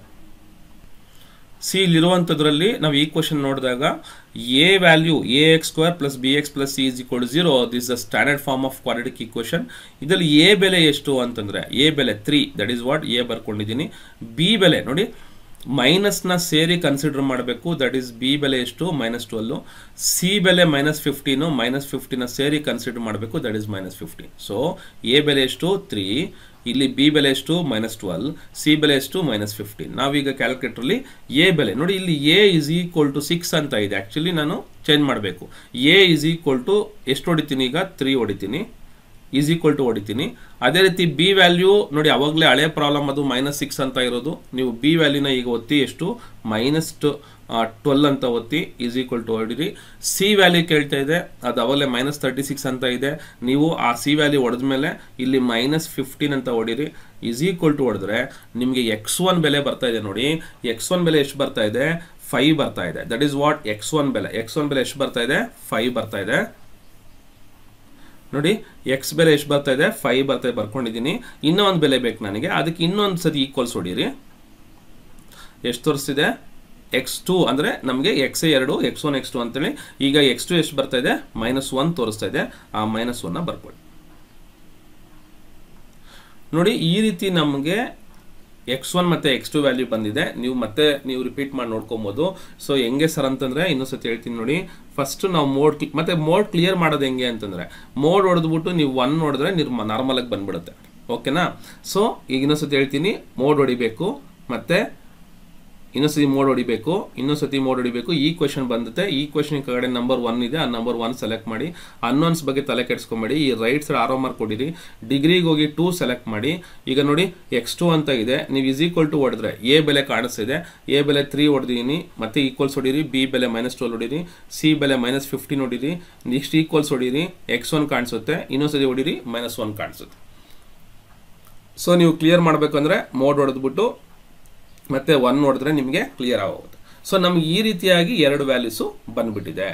C ಇಲ್ಲಿರುವಂಥದ್ರಲ್ಲಿ ನಾವು ಈ ಕ್ವಶನ್ ನೋಡಿದಾಗ A value A x square plus B x plus C is equal zero this the standard form of quadratic equation ಇದರಲ್ಲಿ ಎ ಬೆಲೆ ಎಷ್ಟು ಅಂತಂದ್ರೆ ಎ ಬೆಲೆ three that is what A ಬರ್ಕೊಂಡಿದ್ದೀನಿ ಬಿ ಬೆಲೆ ನೋಡಿ ಮೈನಸ್ನ ಸೇರಿ ಕನ್ಸಿಡರ್ ಮಾಡಬೇಕು ದಟ್ ಈಸ್ ಬಿ ಬೆಲೆ ಎಷ್ಟು ಮೈನಸ್ ಟ್ವೆಲ್ಲು ಸಿ ಬೆಲೆ ಮೈನಸ್ ಫಿಫ್ಟೀನು ಮೈನಸ್ ಫಿಫ್ಟಿನ ಸೇರಿ ಕನ್ಸಿಡರ್ ಮಾಡಬೇಕು that is minus fifteen so A ಬೆಲೆ ಎಷ್ಟು ತ್ರೀ ಇಲ್ಲಿ ಬಿ ಬೆಲೆ ಎಷ್ಟು ಮೈನಸ್ ಟ್ವೆಲ್ ಸಿ ಬೆಲೆ ಎಷ್ಟು ಮೈನಸ್ ಫಿಫ್ಟೀನ್ ನಾವೀಗ ಕ್ಯಾಲ್ಕುಲೇಟರ್ಲಿ ಎ ಬೆಲೆ ನೋಡಿ ಇಲ್ಲಿ A is equal to six ಅಂತ ಇದೆ ಆ್ಯಕ್ಚುಲಿ ನಾನು ಚೇಂಜ್ ಮಾಡಬೇಕು ಎ ಇಸ್ ಈಕ್ವಲ್ ಟು ಎಷ್ಟು ಹೊಡಿತೀನಿ ಈಗ ತ್ರೀ ಹೊಡಿತೀನಿ ಈಸ್ ಈಕ್ವಲ್ ಟು ಹೊಡಿತೀನಿ ಅದೇ ರೀತಿ ಬಿ ವ್ಯಾಲ್ಯೂ ನೋಡಿ ಅವಾಗಲೇ ಹಳೆ ಪ್ರಾಬ್ಲಮ್ ಅದು ಮೈನಸ್ ಸಿಕ್ಸ್ ಅಂತ ಇರೋದು ನೀವು ಬಿ ವ್ಯಾಲ್ಯೂನ ಈಗ ಒತ್ತಿ ಎಷ್ಟು ಮೈನಸ್ ಟು ಟ್ವೆಲ್ ಅಂತ ಒತ್ತಿ ಈಸ್ ಈಕ್ವಲ್ ಟು ಹೊಡಿರಿ ಸಿ ವ್ಯಾಲ್ಯೂ ಕೇಳ್ತಾ ಇದೆ ಅದು ಅವಾಗಲೇ ಮೈನಸ್ ತರ್ಟಿ ಸಿಕ್ಸ್ ಅಂತ ಇದೆ ನೀವು ಆ ಸಿ ವ್ಯಾಲ್ಯೂ ಹೊಡೆದ ಮೇಲೆ ಇಲ್ಲಿ ಮೈನಸ್ ಫಿಫ್ಟೀನ್ ಅಂತ ಹೊಡಿರಿ ಈಸ್ ಈಕ್ವಲ್ ಟು ಹೊಡೆದ್ರೆ ನಿಮಗೆ ಎಕ್ಸ್ ಒನ್ ಬೆಲೆ ಬರ್ತಾ ಇದೆ ನೋಡಿ ಎಕ್ಸ್ ಒನ್ ಬೆಲೆ ಎಷ್ಟು ಬರ್ತಾ ಇದೆ ಫೈವ್ ಬರ್ತಾ ಇದೆ that is what x one ಬೆಲೆ ಎಕ್ಸ್ ಒನ್ ಬೆಲೆ ಎಷ್ಟು ಬರ್ತಾ ಇದೆ ಫೈವ್ ಬರ್ತಾ ಇದೆ ನೋಡಿ ಎಕ್ಸ್ ಬೆಲೆ ಎಷ್ಟು ಬರ್ತಾ ಇದೆ ಫೈವ್ ಬರ್ತಾ ಬರ್ಕೊಂಡಿದ್ದೀನಿ ಇನ್ನೂ ಒಂದು ಬೆಲೆ ಬೇಕು ನನಗೆ ಅದಕ್ಕೆ ಇನ್ನೊಂದು ಸತಿ ಈಕ್ವಲ್ಸ್ ಹೊಡೀರಿ ಎಷ್ಟು ತೋರಿಸ್ತಿದೆ ಎಕ್ಸ್ ಟು ಅಂದರೆ ನಮಗೆ ಎಕ್ಸ್ ಎರಡು ಎಕ್ಸ್ ಒನ್ ಎಕ್ಸ್ ಟು ಅಂತೇಳಿ ಈಗ ಎಕ್ಸ್ ಟು ಎಷ್ಟು ಬರ್ತಾ ಇದೆ ಮೈನಸ್ ಒನ್ ತೋರಿಸ್ತಾ ಇದೆ ಆ ಮೈನಸ್ ಒನ್ನ ಬರ್ಕೊಳ್ಳಿ ನೋಡಿ ಈ ರೀತಿ ನಮಗೆ ಎಕ್ಸ್ ಒನ್ ಮತ್ತು ಎಕ್ಸ್ ಟು ವ್ಯಾಲ್ಯೂ ಬಂದಿದೆ ನೀವು ಮತ್ತೆ ನೀವು ರಿಪೀಟ್ ಮಾಡಿ ನೋಡ್ಕೊಬೋದು ಸೊ ಹೆಂಗೆ ಸರ್ ಅಂತಂದರೆ ಇನ್ನೊಂದ್ಸತಿ ಹೇಳ್ತೀನಿ ನೋಡಿ ಫಸ್ಟ್ ನಾವು ಮೋಡ್ ಮತ್ತೆ ಮೋಡ್ ಕ್ಲಿಯರ್ ಮಾಡೋದು ಹೆಂಗೆ ಅಂತಂದರೆ ಮೋಡ್ ಹೊಡೆದ್ಬಿಟ್ಟು ನೀವು ಒನ್ ನೋಡಿದ್ರೆ ನೀವು ನಾರ್ಮಲಾಗಿ ಬಂದ್ಬಿಡುತ್ತೆ ಓಕೆನಾ ಸೊ ಈಗ ಇನ್ನೊಂದ್ಸತಿ ಹೇಳ್ತೀನಿ ಮೋಡ್ ಹೊಡಿಬೇಕು ಮತ್ತೆ ಇನ್ನೊಂದ್ಸತಿ ಮೋಡ್ ಹೊಡಿಬೇಕು ಇನ್ನೊಂದ್ಸತಿ ಮೋಡ್ ಹೊಡಿಬೇಕು ಈ ಕ್ವೆಶನ್ ಬಂದುತ್ತೆ ಈ ಕ್ವೆಶನ್ ಕಡೆ ನಂಬರ್ ಒನ್ ಇದೆ ಆ ನಂಬರ್ ಒನ್ ಸೆಲೆಕ್ಟ್ ಮಾಡಿ ಅನ್ನೋನ್ಸ್ ಬಗ್ಗೆ ತಲೆ ಕೆಡಿಸ್ಕೊಂಬೇಡಿ ಈ ರೈಟ್ ಸೈಡ್ ಆರೋ ಮಾರ್ಕ್ ಕೊಡಿರಿ ಡಿಗ್ರಿಗೆ ಹೋಗಿ ಟೂ ಸೆಲೆಕ್ಟ್ ಮಾಡಿ ಈಗ ನೋಡಿ ಎಕ್ಸ್ ಟು ಅಂತ ಇದೆ ನೀವು ಇಸ್ ಈಕ್ವಲ್ ಟು ಹೊಡೆದ್ರೆ ಎ ಬೆಲೆ ಕಾಣಿಸ್ತಿದೆ ಎ ಬೆಲೆ ತ್ರೀ ಹೊಡೆದಿದ್ದೀನಿ ಮತ್ತೆ ಈಕ್ವಲ್ಸ್ ಹೊಡೀರಿ ಬಿ ಬೆಲೆ ಮೈನಸ್ ಟ್ವೆಲ್ ಹೊಡೀರಿ ಸಿ ಬೆಲೆ ಮೈನಸ್ ಫಿಫ್ಟೀನ್ ಹೊಡೀರಿ ನೆಕ್ಸ್ಟ್ ಈಕ್ವಲ್ಸ್ ಹೊಡೀರಿ ಎಕ್ಸ್ ಒನ್ ಕಾಣಿಸುತ್ತೆ ಇನ್ನೊಂದ್ಸತಿ ಹೊಡೀರಿ ಮೈನಸ್ ಒನ್ ಕಾಣಿಸುತ್ತೆ ಸೊ ನೀವು ಕ್ಲಿಯರ್ ಮಾಡಬೇಕಂದ್ರೆ ಮೋಡ್ ಹೊಡೆದ್ಬಿಟ್ಟು ಮತ್ತೆ ಒನ್ ನೋಡಿದ್ರೆ ನಿಮಗೆ ಕ್ಲಿಯರ್ ಆಗೋಗುತ್ತೆ ಸೊ ನಮ್ಗೆ ಈ ರೀತಿಯಾಗಿ ಎರಡು ವ್ಯಾಲ್ಯೂಸು ಬಂದ್ಬಿಟ್ಟಿದೆ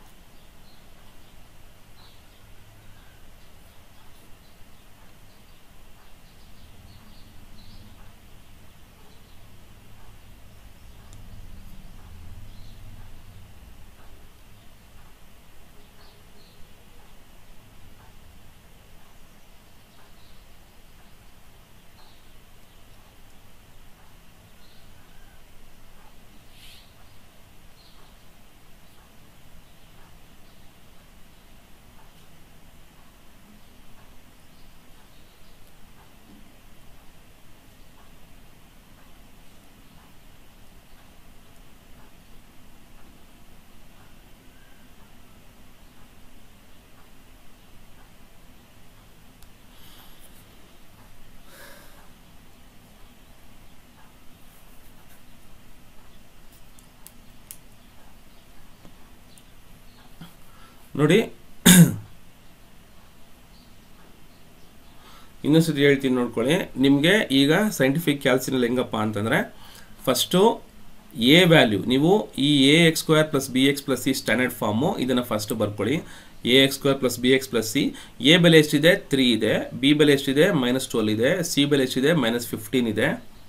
ನೋಡಿ ಇನ್ನೊಂದ್ಸತಿ ಹೇಳ್ತೀನಿ ನೋಡ್ಕೊಳ್ಳಿ ನಿಮಗೆ ಈಗ ಸೈಂಟಿಫಿಕ್ ಕ್ಯಾಲ್ಸಿನಲ್ಲಿ ಹೆಂಗಪ್ಪ ಅಂತಂದರೆ ಫಸ್ಟು ಎ ವ್ಯಾಲ್ಯೂ ನೀವು ಈ A x square plus B x plus C standard form ಇದನ್ನು ಫಸ್ಟ್ ಬರ್ಕೊಳ್ಳಿ A x square plus B x plus C A ಬೆಲೆ ಎಷ್ಟಿದೆ ತ್ರೀ ಇದೆ ಬಿ ಬೆಲೆ ಎಷ್ಟಿದೆ ಮೈನಸ್ ಟ್ವೆಲ್ ಇದೆ ಸಿ ಬೆಲೆ ಎಷ್ಟಿದೆ ಮೈನಸ್ ಫಿಫ್ಟೀನ್ ಇದೆ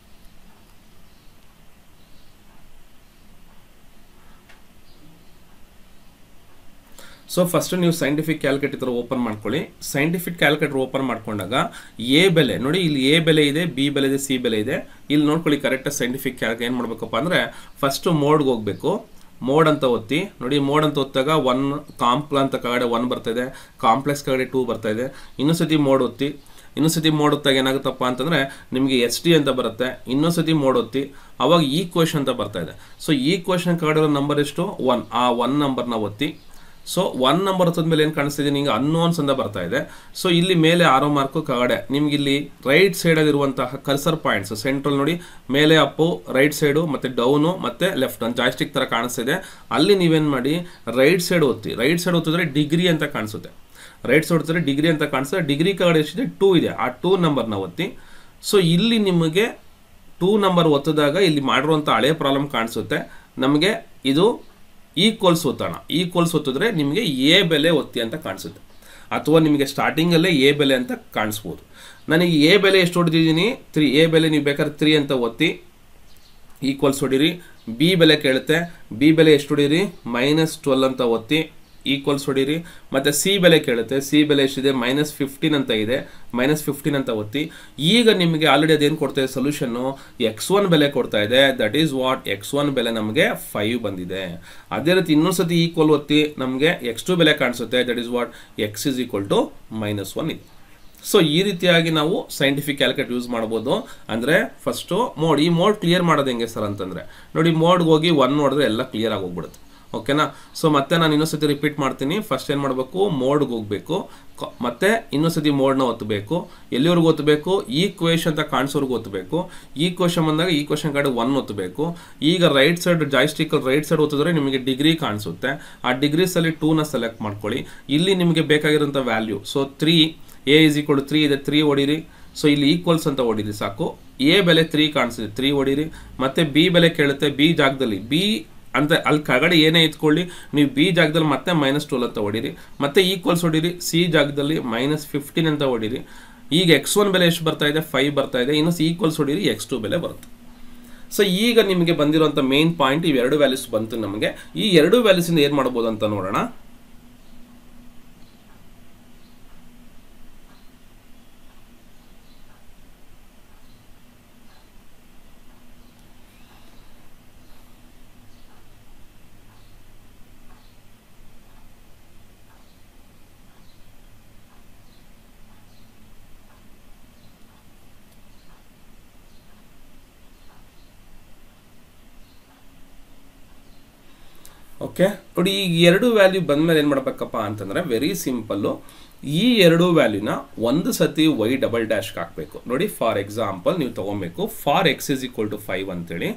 ಸೊ ಫಸ್ಟ್ ನೀವು ಸೈಂಟಿಫಿಕ್ ಕ್ಯಾಲ್ಕುಲೇಟರ್ ಓಪನ್ ಮಾಡ್ಕೊಳ್ಳಿ ಸೈಂಟಿಫಿಕ್ ಕ್ಯಾಲ್ಕುಲೇಟರ್ ಓಪನ್ ಮಾಡ್ಕೊಂಡಾಗ ಎ ಬೆಲೆ ನೋಡಿ ಇಲ್ಲಿ ಎ ಬೆಲೆ ಇದೆ ಬಿ ಬೆಲೆ ಇದೆ ಸಿ ಬೆಲೆ ಇದೆ ಇಲ್ಲಿ ನೋಡ್ಕೊಳ್ಳಿ ಕರೆಕ್ಟಾಗಿ ಸೈಂಟಿಫಿಕ್ ಕ್ಯಾಲ್ಕ್ ಏನು ಮಾಡಬೇಕಪ್ಪ ಅಂದರೆ ಫಸ್ಟ್ ಮೋಡ್ಗೆ ಹೋಗಬೇಕು ಮೋಡ್ ಅಂತ ಒತ್ತಿ ನೋಡಿ ಮೋಡ್ ಅಂತ ಒತ್ತಾಗ ಒನ್ ಕಾಂಪ್ಲ ಅಂತ ಕಡೆ ಒನ್ ಬರ್ತಾ ಇದೆ ಕಾಂಪ್ಲೆಕ್ಸ್ ಕಡೆ ಟೂ ಬರ್ತಾ ಇದೆ ಇನ್ನೊಂದ್ಸತಿ ಮೋಡ್ ಒತ್ತಿ ಇನ್ನೊಂದ್ಸತಿ ಮೋಡ್ ಒತ್ತಾಗ ಏನಾಗುತ್ತಪ್ಪ ಅಂತಂದರೆ ನಿಮಗೆ ಎಸ್ ಡಿ ಅಂತ ಬರುತ್ತೆ ಇನ್ನೊಂದ್ಸತಿ ಮೋಡ್ ಒತ್ತಿ ಅವಾಗ ಈ ಕ್ವೆಶನ್ ಅಂತ ಬರ್ತಾ ಇದೆ ಸೊ ಈ ಕ್ವೆಶನ್ ಕಡೆ ನಂಬರ್ ಎಷ್ಟು ಒನ್ ಆ ಒನ್ ನಂಬರ್ನ ಒತ್ತಿ ಸೊ ಒನ್ ನಂಬರ್ ಮೇಲೆ ಏನು ಕಾಣಿಸ್ತಿದೆ ನಿಮಗೆ ಅನ್ನೋನ್ಸ್ ಅಂತ ಬರ್ತಾ ಇದೆ ಸೊ ಇಲ್ಲಿ ಮೇಲೆ ಆರೋ ಮಾರ್ಕು ಕಗಡೆ ನಿಮ್ಗೆ ಇಲ್ಲಿ ರೈಟ್ ಸೈಡಲ್ಲಿರುವಂತಹ ಕಲ್ಸರ್ ಪಾಯಿಂಟ್ಸ್ ಸೆಂಟ್ರಲ್ ನೋಡಿ ಮೇಲೆ ಅಪ್ಪು ರೈಟ್ ಸೈಡು ಮತ್ತೆ ಡೌನು ಮತ್ತೆ ಲೆಫ್ಟ್ ಒಂದು ಜಾಯ್ಸ್ಟಿಕ್ ಥರ ಕಾಣಿಸ್ತಿದೆ ಅಲ್ಲಿ ನೀವೇನು ಮಾಡಿ ರೈಟ್ ಸೈಡ್ ಓದ್ತಿ ರೈಟ್ ಸೈಡ್ ಓದಿದ್ರೆ ಡಿಗ್ರಿ ಅಂತ ಕಾಣಿಸುತ್ತೆ ರೈಟ್ ಸೈಡ್ ಓದಿದ್ರೆ ಡಿಗ್ರಿ ಅಂತ ಕಾಣಿಸುತ್ತೆ ಡಿಗ್ರಿ ಕಗಡೆ ಎಷ್ಟಿದೆ ಟೂ ಇದೆ ಆ ಟೂ ನಂಬರ್ನ ಒತ್ತಿ ಸೊ ಇಲ್ಲಿ ನಿಮಗೆ ಟೂ ನಂಬರ್ ಒತ್ತಿದಾಗ ಇಲ್ಲಿ ಮಾಡಿರುವಂಥ ಹಳೆ ಪ್ರಾಬ್ಲಮ್ ಕಾಣಿಸುತ್ತೆ ನಮಗೆ ಇದು ಈಕ್ವಲ್ಸ್ ಒತ್ತೋಣ ಈಕ್ವಲ್ಸ್ ಒತ್ತಿದ್ರೆ ನಿಮಗೆ ಎ ಬೆಲೆ ಒತ್ತಿ ಅಂತ ಕಾಣಿಸುತ್ತೆ ಅಥವಾ ನಿಮಗೆ ಸ್ಟಾರ್ಟಿಂಗಲ್ಲೇ ಎ ಬೆಲೆ ಅಂತ ಕಾಣಿಸ್ಬೋದು ನನಗೆ ಎ ಬೆಲೆ ಎಷ್ಟು ಹೊಡೆದಿದ್ದೀನಿ ತ್ರೀ ಎ ಬೆಲೆ ನೀವು ಬೇಕಾದ್ರೆ ತ್ರೀ ಅಂತ ಒತ್ತಿ ಈಕ್ವಲ್ಸ್ ಹೊಡೀರಿ ಬಿ ಬೆಲೆ ಕೇಳುತ್ತೆ ಬಿ ಬೆಲೆ ಎಷ್ಟು ಹೊಡೀರಿ ಮೈನಸ್ ಟ್ವೆಲ್ ಅಂತ ಒತ್ತಿ ಈಕ್ವಲ್ಸ್ ಹೊಡೀರಿ ಮತ್ತು ಸಿ ಬೆಲೆ ಕೇಳುತ್ತೆ ಸಿ ಬೆಲೆ ಎಷ್ಟಿದೆ ಮೈನಸ್ ಫಿಫ್ಟೀನ್ ಅಂತ ಇದೆ ಮೈನಸ್ ಫಿಫ್ಟೀನ್ ಅಂತ ಒತ್ತಿ ಈಗ ನಿಮಗೆ ಆಲ್ರೆಡಿ ಅದೇನು ಕೊಡ್ತಾ ಇದೆ ಸೊಲ್ಯೂಷನ್ನು ಎಕ್ಸ್ ಒನ್ ಬೆಲೆ ಕೊಡ್ತಾ ಇದೆ that is what x one ಬೆಲೆ ನಮಗೆ ಫೈವ್ ಬಂದಿದೆ ಅದೇ ರೀತಿ ಇನ್ನೊಂದ್ಸತಿ ಈಕ್ವಲ್ ಒತ್ತಿ ನಮಗೆ ಎಕ್ಸ್ ಟು ಬೆಲೆ ಕಾಣಿಸುತ್ತೆ that is what x is equal to minus one ಇದೆ ಸೊ ಈ ರೀತಿಯಾಗಿ ನಾವು ಸೈಂಟಿಫಿಕ್ ಕ್ಯಾಲ್ಕುಲೇಟ್ ಯೂಸ್ ಮಾಡ್ಬೋದು ಅಂದರೆ ಫಸ್ಟು ಮೋಡ್ ಈ ಮೋಡ್ ಕ್ಲಿಯರ್ ಮಾಡೋದು ಹೆಂಗೆ ಸರ್ ಅಂತಂದರೆ ನೋಡಿ ಮೋಡ್ಗೆ ಹೋಗಿ ಒನ್ ನೋಡಿದ್ರೆ ಎಲ್ಲ ಕ್ಲಿಯರ್ ಆಗಿ ಹೋಗ್ಬಿಡುತ್ತೆ ಓಕೆನಾ ಸೊ ಮತ್ತೆ ನಾನು ಇನ್ನೊಂದ್ಸತಿ ರಿಪೀಟ್ ಮಾಡ್ತೀನಿ ಫಸ್ಟ್ ಏನು ಮಾಡಬೇಕು ಮೋಡ್ಗೆ ಹೋಗಬೇಕು ಮತ್ತೆ ಇನ್ನೊಂದ್ಸತಿ ಮೋಡ್ನ ಒತ್ತಬೇಕು ಎಲ್ಲಿವರೆಗೂ ಒತ್ತಬೇಕು ಈ ಕ್ವೇಶನ್ ಅಂತ ಕಾಣಿಸೋರ್ಗು ಒತ್ತಬೇಕು ಈ ಕ್ವೆಶನ್ ಬಂದಾಗ ಈ ಕ್ವೆಶನ್ ಕಡೆ ಒನ್ ಒತ್ತಬೇಕು ಈಗ right side joystick right side ಒತ್ತಿದ್ರೆ ನಿಮಗೆ ಡಿಗ್ರಿ ಕಾಣಿಸುತ್ತೆ ಆ ಡಿಗ್ರೀಸಲ್ಲಿ ಟೂನ ಸೆಲೆಕ್ಟ್ ಮಾಡ್ಕೊಳ್ಳಿ ಇಲ್ಲಿ ನಿಮಗೆ ಬೇಕಾಗಿರೋಂಥ value so three A is equal three ಇದೆ ತ್ರೀ ಹೊಡೀರಿ ಸೊ ಇಲ್ಲಿ ಈಕ್ವಲ್ಸ್ ಅಂತ ಹೊಡೀರಿ ಸಾಕು ಎ ಬೆಲೆ ತ್ರೀ ಕಾಣಿಸಿದೆ ತ್ರೀ ಹೊಡೀರಿ ಮತ್ತೆ ಬಿ ಬೆಲೆ ಕೇಳುತ್ತೆ ಬಿ ಜಾಗದಲ್ಲಿ ಬಿ ಅಂತ ಅಲ್ಲಿ ಕೆಳಗಡೆ ಏನೇ ಇಟ್ಕೊಳ್ಳಿ ನೀವು ಬಿ ಜಾಗದಲ್ಲಿ ಮತ್ತೆ ಮೈನಸ್ ಟ್ವೆಲ್ ಅಂತ ಹೊಡೀರಿ ಮತ್ತೆ ಈಕ್ವಲ್ಸ್ ಹೊಡೀರಿ ಸಿ ಜಾಗದಲ್ಲಿ ಮೈನಸ್ ಫಿಫ್ಟೀನ್ ಅಂತ ಹೊಡೀರಿ ಈಗ ಎಕ್ಸ್ ಒನ್ ಬೆಲೆ ಎಷ್ಟು ಬರ್ತಾ ಇದೆ ಫೈವ್ ಬರ್ತಾ ಇದೆ ಇನ್ನು ಈಕ್ವಲ್ಸ್ ಹೊಡೀರಿ ಎಕ್ಸ್ ಟು ಬೆಲೆ ಬರುತ್ತೆ ಸೊ ಈಗ ನಿಮಗೆ ಬಂದಿರುವಂಥ ಮೇನ್ ಪಾಯಿಂಟ್ ಇವೆರಡು ವ್ಯಾಲ್ಯೂಸ್ ಬಂತು ನಮಗೆ ಈ ಎರಡು ವ್ಯಾಲ್ಯೂಸಿಂದ ಏನು ಮಾಡ್ಬೋದು ಅಂತ ನೋಡೋಣ ಓಕೆ ನೋಡಿ ಈ ಎರಡು ವ್ಯಾಲ್ಯೂ ಬಂದ್ಮೇಲೆ ಏನು ಮಾಡ್ಬೇಕಪ್ಪ ಅಂತಂದ್ರೆ ವೆರಿ ಸಿಂಪಲ್ಲು ಈ ಎರಡು ವ್ಯಾಲ್ಯೂನ ಒಂದು ಸತಿ ವೈ ಡಬಲ್ ಡ್ಯಾಶ್ಗೆ ಹಾಕಬೇಕು ನೋಡಿ ಫಾರ್ ಎಕ್ಸಾಂಪಲ್ ನೀವು ತಗೊಬೇಕು for x is equal to five ಅಂತೇಳಿ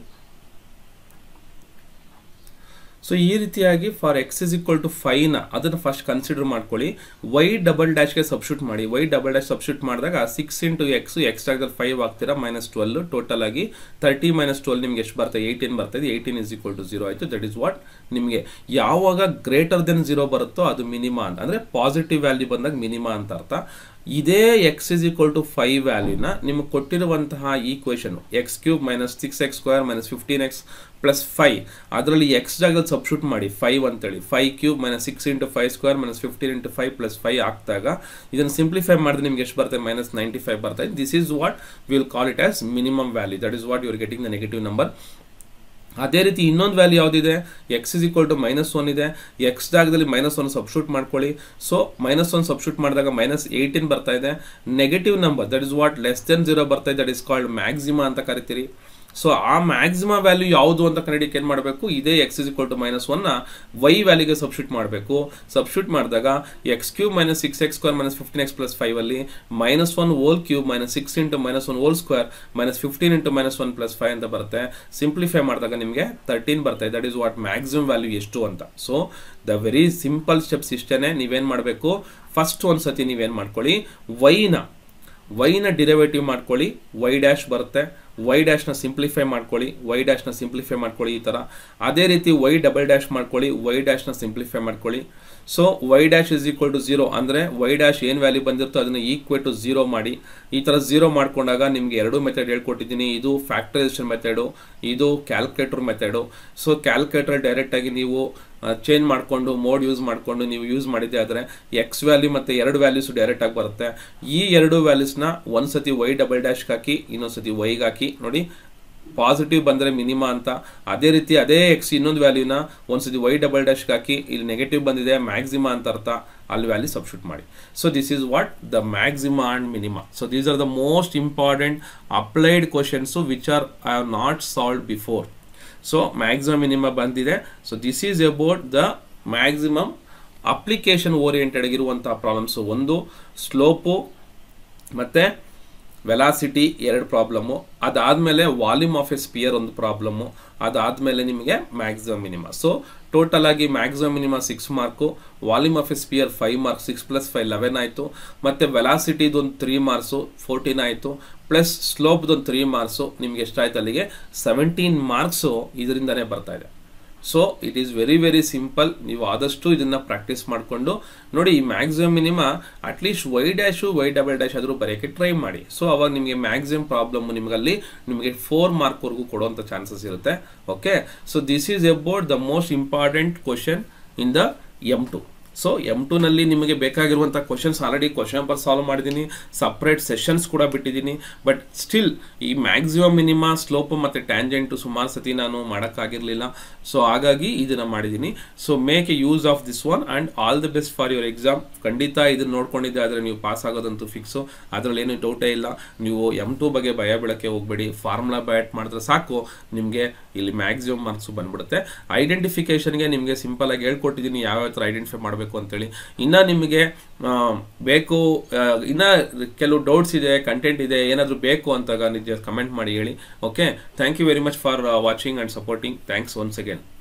ಸೊ ಈ ರೀತಿಯಾಗಿ for x is equal to ಫೈವ್ನ ಅದನ್ನು ಫಸ್ಟ್ ಕನ್ಸಿಡರ್ ಮಾಡ್ಕೊಳ್ಳಿ ವೈ ಡಬಲ್ ಡ್ಯಾಶ್ಗೆ ಸಬ್ಸ್ಟ್ಯೂಟ್ ಮಾಡಿ ವೈ ಡಬಲ್ ಡ್ಯಾಶ್ ಸಬ್ಸ್ಟ್ಯೂಟ್ ಮಾಡಿದಾಗ ಸಿಕ್ಸ್ ಇಂಟು ಎಕ್ಸ್ ಎಕ್ಸ್ ಜಾಗದಲ್ಲಿ ಫೈವ್ ಆಗ್ತೀರಾ ಮೈನಸ್ ಟ್ವೆಲ್ ಟೋಟಲ್ ಆಗಿ ತರ್ಟಿ ಮೈನಸ್ ಟ್ವೆಲ್ ನಿಮ್ಗೆ ಎಷ್ಟು ಬರ್ತದೆ ಏಯ್ಟೀನ್ ಬರ್ತದೆ eighteen is equal to zero ಆಯಿತು ದಟ್ ಇಸ್ ವಾಟ್ ನಿಮಗೆ ಯಾವಾಗ ಗ್ರೇಟರ್ ದೆನ್ ಜೀರೋ ಬರುತ್ತೋ ಅದು ಮಿನಿಮಾ ಅಂತ ಅಂದರೆ ಪಾಸಿಟಿವ್ ವ್ಯಾಲ್ಯೂ ಬಂದಾಗ ಮಿನಿಮಾ ಅಂತ ಅರ್ಥ ಇದೇ x is equal to five ವ್ಯಾಲ್ಯೂನ ನಿಮಗೆ ಕೊಟ್ಟಿರುವಂತಹ equation x cube minus six X square minus fifteen X plus five ಅದರಲ್ಲಿ ಎಕ್ಸ್ ಜಾಗದಲ್ಲಿ ಸಬ್ಸ್ಟ್ಯೂಟ್ ಮಾಡಿ ಫೈವ್ ಅಂತೇಳಿ five cube minus six into five square minus fifteen into five plus five ಆಗ್ತಾಗ ಇದನ್ನು simplify ಮಾಡಿದ್ರೆ ನಿಮ್ಗೆ ಎಷ್ಟು ಬರ್ತದೆ ಮೈನಸ್ ನೈಂಟಿ ಫೈವ್ ಬರ್ತದೆ this is what will call it as minimum value that is what your getting the negative number ಅದೇ ರೀತಿ ಇನ್ನೊಂದು ವ್ಯಾಲ್ಯೂ ಯಾವುದಿದೆ x is equal to minus one ಇದೆ ಎಕ್ಸ್ ಜಾಗದಲ್ಲಿ ಮೈನಸ್ ಒನ್ ಸಬ್ಸ್ಟ್ಯೂಟ್ ಮಾಡ್ಕೊಳ್ಳಿ so minus one substitute ಮಾಡಿದಾಗ minus eighteen ಬರ್ತಾ ಇದೆ negative number that is what less than zero ಬರ್ತಾ ಇದೆ ದಟ್ ಇಸ್ ಕಾಲ್ಡ್ ಮ್ಯಾಕ್ಸಿಮಾ ಅಂತ ಕರಿತೀರಿ ಸೊ ಆ ಮ್ಯಾಕ್ಸಿಮಾ ವ್ಯಾಲ್ಯೂ ಯಾವುದು ಅಂತ ಕನ್ನಡಿಗೆ ಏನು ಮಾಡಬೇಕು ಇದೇ x is equal to minus ಒನ್ನ ವೈ ವ್ಯಾಲ್ಯೂಗೆ ಸಬ್ಸ್ಟ್ಯೂಟ್ ಮಾಡಬೇಕು ಸಬ್ಸ್ಟ್ಯೂಟ್ ಮಾಡಿದಾಗ x cube minus six X square minus fifteen X plus five ಅಲ್ಲಿ minus one whole cube minus six into minus one whole square minus fifteen into minus one plus five ಅಂತ ಬರುತ್ತೆ simplify ಮಾಡಿದಾಗ ನಿಮಗೆ thirteen ಬರುತ್ತೆ that is what maximum value ಎಷ್ಟು ಅಂತ so the very simple steps ಇಷ್ಟೇ ನೀವೇನು ಮಾಡಬೇಕು ಫಸ್ಟ್ ಒಂದು ಸತಿ ನೀವೇನು ಮಾಡ್ಕೊಳ್ಳಿ ವೈನ ವೈನ ಡಿರೈವೇಟಿವ್ ಮಾಡ್ಕೊಳ್ಳಿ ವೈ ಡ್ಯಾಶ್ ಬರುತ್ತೆ ವೈ ಡ್ಯಾಶ್ನ ಸಿಂಪ್ಲಿಫೈ ಮಾಡ್ಕೊಳ್ಳಿ ವೈ ಡ್ಯಾಶ್ನ ಸಿಂಪ್ಲಿಫೈ ಮಾಡ್ಕೊಳ್ಳಿ ಈ ಥರ ಅದೇ ರೀತಿ ವೈ ಡಬಲ್ ಡ್ಯಾಶ್ ಮಾಡ್ಕೊಳ್ಳಿ ವೈ ಡ್ಯಾಶ್ನ ಸಿಂಪ್ಲಿಫೈ ಮಾಡ್ಕೊಳ್ಳಿ so Y dash is equal to zero ಅಂದರೆ ವೈ ಡ್ಯಾಶ್ ಏನು ವ್ಯಾಲ್ಯೂ ಬಂದಿರುತ್ತೋ ಅದನ್ನು ಈಕ್ವಲ್ ಟು ಜೀರೋ ಮಾಡಿ ಈ ಥರ ಜೀರೋ ಮಾಡ್ಕೊಂಡಾಗ ನಿಮಗೆ ಎರಡು ಮೆಥಡ್ ಹೇಳ್ಕೊಟ್ಟಿದ್ದೀನಿ ಇದು ಫ್ಯಾಕ್ಟರೈಸೇಷನ್ ಮೆಥಡು ಇದು ಕ್ಯಾಲ್ಕುಲೇಟರ್ ಮೆಥಡು ಸೊ ಕ್ಯಾಲ್ಕುಲೇಟರ್ ಡೈರೆಕ್ಟಾಗಿ ನೀವು ಚೇಂಜ್ ಮಾಡಿಕೊಂಡು ಮೋಡ್ ಯೂಸ್ ಮಾಡಿಕೊಂಡು ನೀವು ಯೂಸ್ ಮಾಡಿದ್ದೆ ಆದರೆ ಎಕ್ಸ್ ವ್ಯಾಲ್ಯೂ ಮತ್ತು ಎರಡು ವ್ಯಾಲ್ಯೂಸ್ ಡೈರೆಕ್ಟ್ ಆಗಿ ಬರುತ್ತೆ ಈ ಎರಡು ವ್ಯಾಲ್ಯೂಸ್ನ ಒಂದು ಸತಿ ವೈ ಡಬಲ್ ಡ್ಯಾಶ್ಗೆ ಹಾಕಿ ಇನ್ನೊಂದು ಸತಿ ವೈಗೆ ಹಾಕಿ ನೋಡಿ ಪಾಸಿಟಿವ್ ಬಂದರೆ ಮಿನಿಮಾ ಅಂತ ಅದೇ ರೀತಿ ಅದೇ ಎಕ್ಸ್ ಇನ್ನೊಂದು ವ್ಯಾಲ್ಯೂನ ಒಂದ್ಸತಿ ವೈ ಡಬಲ್ ಡ್ಯಾಶ್ಗೆ ಹಾಕಿ ಇಲ್ಲಿ ನೆಗೆಟಿವ್ ಬಂದಿದೆ ಮ್ಯಾಕ್ಸಿಮಾ ಅಂತ ಅರ್ಥ ಅಲ್ಲಿ ವ್ಯಾಲ್ಯೂ ಸಬ್ಸ್ಟ್ಯೂಟ್ ಮಾಡಿ so this is what the maxima and minima so these are the most important applied questions which are I have not solve before so maximum minimum ಬಂದಿದೆ so this is about the maximum application oriented ಆಗಿರುವಂತಹ problems ಒಂದು slope ಮತ್ತು velocity ಎರಡು problem ಅದಾದಮೇಲೆ volume of a sphere ಒಂದು problem ಅದಾದಮೇಲೆ ನಿಮಗೆ maximum minima so total ಆಗಿ maximum minima six mark volume of a sphere five marks six plus five eleven ಆಯಿತು ಮತ್ತು ವೆಲಾಸಿಟಿದೊಂದು ತ್ರೀ ಮಾರ್ಕ್ಸು ಫೋರ್ಟೀನ್ ಆಯಿತು ಪ್ಲಸ್ ಸ್ಲೋಪ್ದೊಂದು ತ್ರೀ ಮಾರ್ಕ್ಸು ನಿಮ್ಗೆ ಎಷ್ಟಾಯ್ತು ಅಲ್ಲಿಗೆ ಸೆವೆಂಟೀನ್ ಮಾರ್ಕ್ಸು ಇದರಿಂದನೇ ಬರ್ತಾ ಇದೆ so it is very very simple ನೀವು ಆದಷ್ಟು ಇದನ್ನ ಪ್ರಾಕ್ಟೀಸ್ ಮಾಡಿಕೊಂಡು ನೋಡಿ ಈ maximum minima at least Y dash Y double dash ಆದರೂ ಬರೆಯೋಕ್ಕೆ ಟ್ರೈ ಮಾಡಿ ಸೊ ಅವಾಗ ನಿಮಗೆ ಮ್ಯಾಕ್ಸಿಮಮ್ ಪ್ರಾಬ್ಲಮ್ ನಿಮಗಲ್ಲಿ ನಿಮಗೆ ಫೋರ್ ಮಾರ್ಕ್ವರೆಗೂ ಕೊಡುವಂಥ ಚಾನ್ಸಸ್ ಇರುತ್ತೆ okay so this is about the most important question in the M two so M ಟೂನಲ್ಲಿ ನಿಮಗೆ ಬೇಕಾಗಿರುವಂಥ questions already question per solve ಮಾಡಿದ್ದೀನಿ ಸಪ್ರೇಟ್ ಸೆಷನ್ಸ್ ಕೂಡ ಬಿಟ್ಟಿದ್ದೀನಿ ಬಟ್ ಸ್ಟಿಲ್ ಈ ಮ್ಯಾಕ್ಸಿಮಮ್ ಮಿನಿಮ ಸ್ಲೋಪ್ ಮತ್ತು ಟ್ಯಾಂಜೆಂಟು ಸುಮಾರು ಸತಿ ನಾನು ಮಾಡೋಕ್ಕಾಗಿರಲಿಲ್ಲ ಸೊ ಹಾಗಾಗಿ ಇದನ್ನು ಮಾಡಿದ್ದೀನಿ so make a use of this one and all the best for your exam ಖಂಡಿತ ಇದನ್ನು ನೋಡ್ಕೊಂಡಿದ್ದೆ ಆದರೆ ನೀವು ಪಾಸ್ ಆಗೋದಂತೂ ಫಿಕ್ಸು ಅದರಲ್ಲಿ ಏನು ಡೌಟೇ ಇಲ್ಲ ನೀವು ಎಮ್ ಟು ಬಗ್ಗೆ ಭಯ ಬೀಳಕ್ಕೆ ಹೋಗಬೇಡಿ ಫಾರ್ಮುಲಾ ಬ್ಯಾಟ್ ಮಾಡಿದ್ರೆ ಸಾಕು ನಿಮಗೆ ಇಲ್ಲಿ ಮ್ಯಾಕ್ಸಿಮಮ್ ಮಾರ್ಕ್ಸು ಬಂದ್ಬಿಡುತ್ತೆ ಐಡೆಂಟಿಫಿಕೇಷನ್ಗೆ ನಿಮಗೆ ಸಿಂಪಲ್ ಆಗಿ ಹೇಳ್ಕೊಟ್ಟಿದ್ದೀನಿ ಯಾವ ಥರ ಐಡೆಂಟಿಫೈ ಮಾಡಬೇಕು ಅಂತೇಳಿ ಇನ್ನು ನಿಮಗೆ ಬೇಕು ಇನ್ನು ಕೆಲವು ಡೌಟ್ಸ್ ಇದೆ ಕಂಟೆಂಟ್ ಇದೆ ಏನಾದರೂ ಬೇಕು ಅಂತಾಗ ನಿಜ ಕಮೆಂಟ್ ಮಾಡಿ ಹೇಳಿ okay thank you very much for watching and supporting thanks once again